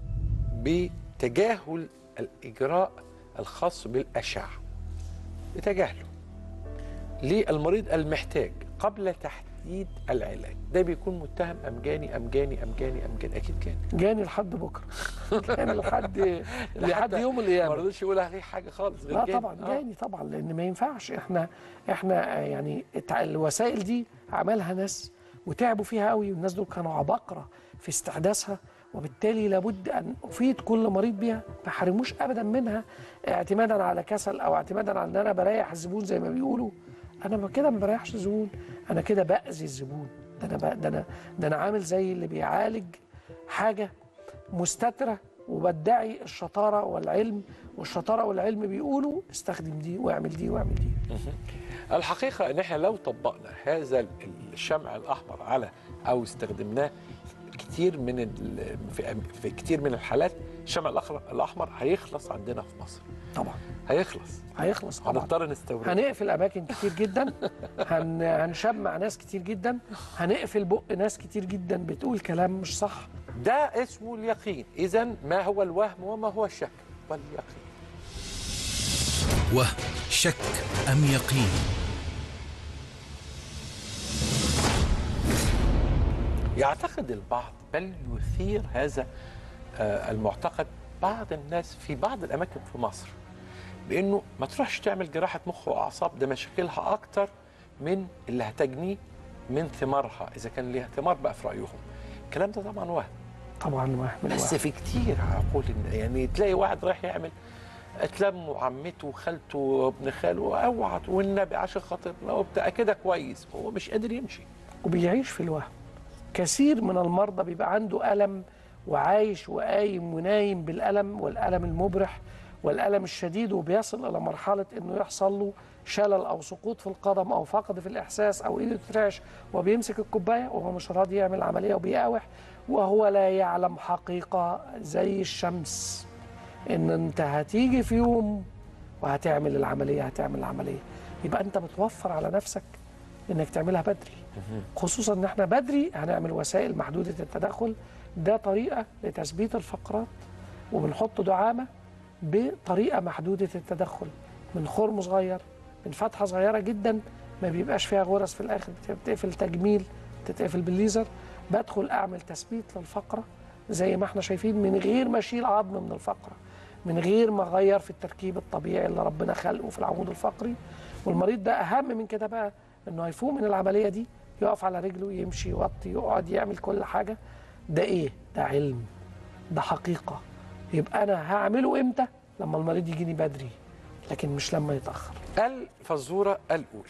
بتجاهل الاجراء الخاص بالاشعه بتجاهله للمريض المحتاج قبل تحديد العلاج ده بيكون متهم ام جاني ام جاني ام جاني ام جاني اكيد جاني جاني لحد بكره جاني لحد لحد حتى يوم ما القيامه رضيش يقول عليه حاجه خالص غير لا جاني. طبعا آه. جاني طبعا لان ما ينفعش احنا احنا آه، يعني التع- الوسائل دي عملها ناس وتعبوا فيها قوي والناس دول كانوا عباقره في استحداثها وبالتالي لابد ان افيد كل مريض بيها ما حرموش ابدا منها اعتمادا على كسل او اعتمادا على ان انا بريح الزبون زي ما بيقولوا انا ما كده ما بريحش الزبون انا كده باذي الزبون ده انا ب- ده انا ده انا عامل زي اللي بيعالج حاجه مستتره وبدعي الشطاره والعلم والشطاره والعلم بيقولوا استخدم دي واعمل دي واعمل دي الحقيقة ان احنا لو طبقنا هذا الشمع الاحمر على او استخدمناه كتير من ال- في, في كتير من الحالات الشمع الاحمر الاحمر هيخلص عندنا في مصر طبعا هيخلص هيخلص طبعا هنضطر نستورده هنقفل اماكن كتير جدا هن هنشمع ناس كتير جدا هنقفل بق ناس كتير جدا بتقول كلام مش صح ده اسمه اليقين اذا ما هو الوهم وما هو الشك واليقين وهم شك أم يقين يعتقد البعض بل يثير هذا آه، المعتقد بعض الناس في بعض الاماكن في مصر بانه ما تروحش تعمل جراحه مخ واعصاب ده مشاكلها اكتر من اللي هتجنيه من ثمارها اذا كان ليها ثمار بقى في رايهم الكلام ده طبعا وهم طبعا وهم بس الوهم. في كتير عقول إن- يعني تلاقي واحد رايح يعمل اتلم عمته وخالته وابن خاله اوعى والنبي عشان خاطرنا وبتاع كده كويس هو مش قادر يمشي وبيعيش في الوهم كثير من المرضى بيبقى عنده ألم وعايش وقايم ونايم بالألم والألم المبرح والألم الشديد وبيصل إلى مرحلة إنه يحصل له شلل أو سقوط في القدم أو فقد في الإحساس أو إيده تترعش وبيمسك الكوباية وهو مش راضي يعمل عملية وبيقاوح وهو لا يعلم حقيقة زي الشمس إن أنت هتيجي في يوم وهتعمل العملية هتعمل العملية يبقى أنت بتوفر على نفسك إنك تعملها بدري خصوصا ان احنا بدري هنعمل وسائل محدوده التدخل ده طريقه لتثبيت الفقرات وبنحط دعامه بطريقه محدوده التدخل من خرم صغير من فتحه صغيره جدا ما بيبقاش فيها غرز في الاخر بتقفل تجميل تتقفل بالليزر بدخل اعمل تثبيت للفقره زي ما احنا شايفين من غير ما اشيل عظم من الفقره من غير ما اغير في التركيب الطبيعي اللي ربنا خلقه في العمود الفقري والمريض ده اهم من كده بقى انه هيفوق من العمليه دي يقف على رجله يمشي يوطي يقعد يعمل كل حاجه ده ايه ده علم ده حقيقه يبقى انا هعمله امتى لما المريض يجيني بدري لكن مش لما يتاخر الفزورة الأولى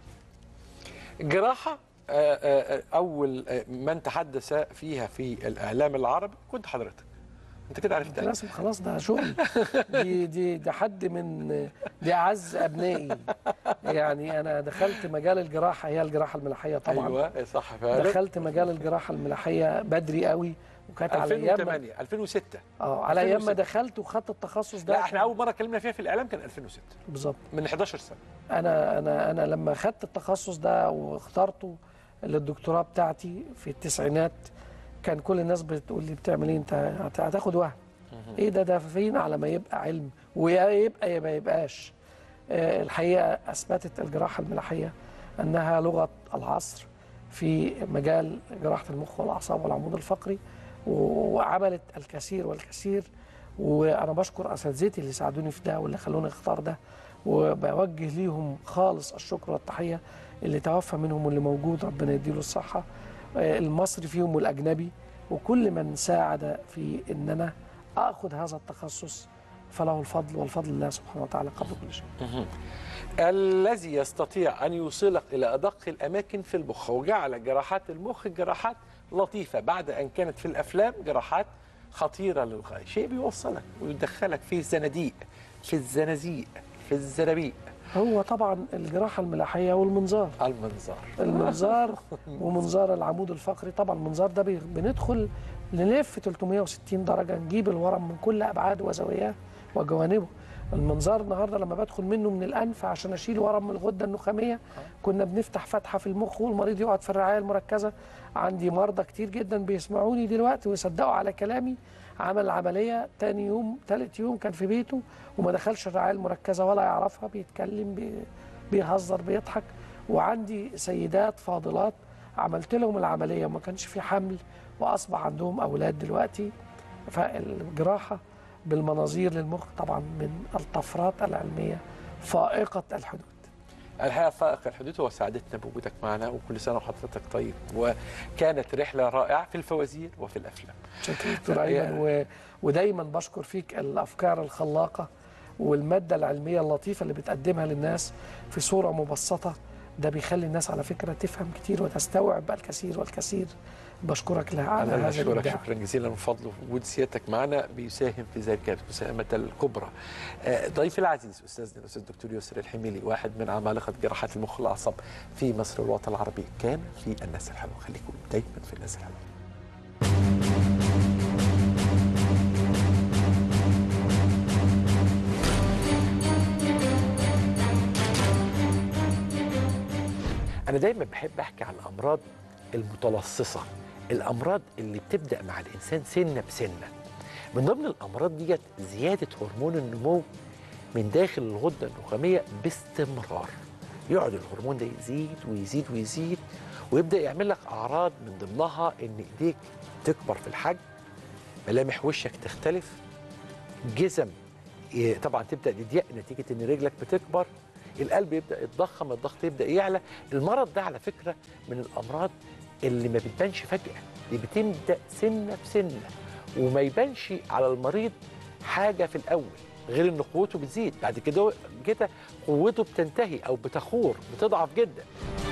جراحة آه، آه، آه، أول آه، من تحدث فيها في الإعلام العربي كنت حضرتك أنت كده عرفت لازم خلاص ده شغل دي دي ده حد من دي اعز ابنائي يعني انا دخلت مجال الجراحه هي الجراحه الملاحيه طبعا أيوه صح فعلا دخلت مجال الجراحه الملاحيه بدري قوي وكانت على ايام 2008 2006 اه على ايام ما 2006. دخلت وخدت التخصص ده لا احنا أول مرة اتكلمنا فيها في الإعلام كان 2006 بالظبط من 11 سنة انا انا انا لما خدت التخصص ده واخترته للدكتوراه بتاعتي في التسعينات كان كل الناس بتقول لي بتعمل ايه انت هت- هتاخد وهم ايه ده ده فين على ما يبقى علم ويا يبقى يا ما يبقاش آه، الحقيقه اثبتت الجراحه الملاحيه انها لغه العصر في مجال جراحه المخ والاعصاب والعمود الفقري و- وعملت الكثير والكثير وانا بشكر اساتذتي اللي ساعدوني في ده واللي خلوني اختار ده وبوجه ليهم خالص الشكر والتحيه اللي توفى منهم واللي موجود ربنا يديله الصحه آه، المصري فيهم والاجنبي وكل من ساعد في ان انا اخذ هذا التخصص فله الفضل والفضل لله سبحانه وتعالى قبل كل شيء. الذي يستطيع أن يوصلك إلى أدق الأماكن في المخ وجعل جراحات المخ جراحات لطيفة بعد أن كانت في الأفلام جراحات خطيرة للغاية شيء بيوصلك ويدخلك في الزناديق في الزنازيق في الزرابيق هو طبعا الجراحه الملاحيه والمنظار المنظار المنظار ومنظار العمود الفقري طبعا المنظار ده بي- بندخل نلف 360 درجه نجيب الورم من كل ابعاده وزواياه وجوانبه المنظار النهارده لما بدخل منه من الانف عشان اشيل ورم من الغده النخاميه كنا بنفتح فتحه في المخ والمريض يقعد في الرعايه المركزه عندي مرضى كتير جدا بيسمعوني دلوقتي ويصدقوا على كلامي عمل العمليه تاني يوم تالت يوم كان في بيته وما دخلش الرعايه المركزه ولا يعرفها بيتكلم بي بيهزر بيضحك وعندي سيدات فاضلات عملت لهم العمليه وما كانش في حمل واصبح عندهم اولاد دلوقتي فالجراحه بالمناظير للمخ طبعا من الطفرات العلميه فائقه الحدود الحقيقة فائق الحدود وسعادتنا بوجودك معنا وكل سنة وحضرتك طيب وكانت رحلة رائعة في الفوازير وفي الأفلام شكرا دكتور ايمن و... ودايما بشكر فيك الافكار الخلاقه والماده العلميه اللطيفه اللي بتقدمها للناس في صوره مبسطه ده بيخلي الناس على فكره تفهم كتير وتستوعب الكثير والكثير بشكرك لها على أنا هذا بشكرك الابداع شكرا جزيلا من فضل وجود سيادتك معنا بيساهم في ذلك المساهمة الكبرى. آه، ضيفي العزيز أستاذنا الأستاذ الدكتور يسر الحميلي واحد من عمالقة جراحات المخ والأعصاب في مصر والوطن العربي كان في الناس الحلوة خليكم دايما في الناس الحلوة. أنا دايما بحب أحكي عن الأمراض المتلصصة الأمراض اللي بتبدأ مع الإنسان سنة بسنة من ضمن الأمراض ديت زيادة هرمون النمو من داخل الغدة النخامية باستمرار يقعد الهرمون ده يزيد ويزيد ويزيد ويبدأ يعمل لك أعراض من ضمنها إن إيديك تكبر في الحجم ملامح وشك تختلف جزم إيه، طبعا تبدا تضيق نتيجه ان رجلك بتكبر القلب يبدا يتضخم الضغط يبدا يعلى المرض ده على فكره من الامراض اللي ما بتبانش فجاه دي بتبدا سنه بسنه وما يبانش على المريض حاجه في الاول غير ان قوته بتزيد بعد كده كده قوته بتنتهي او بتخور بتضعف جدا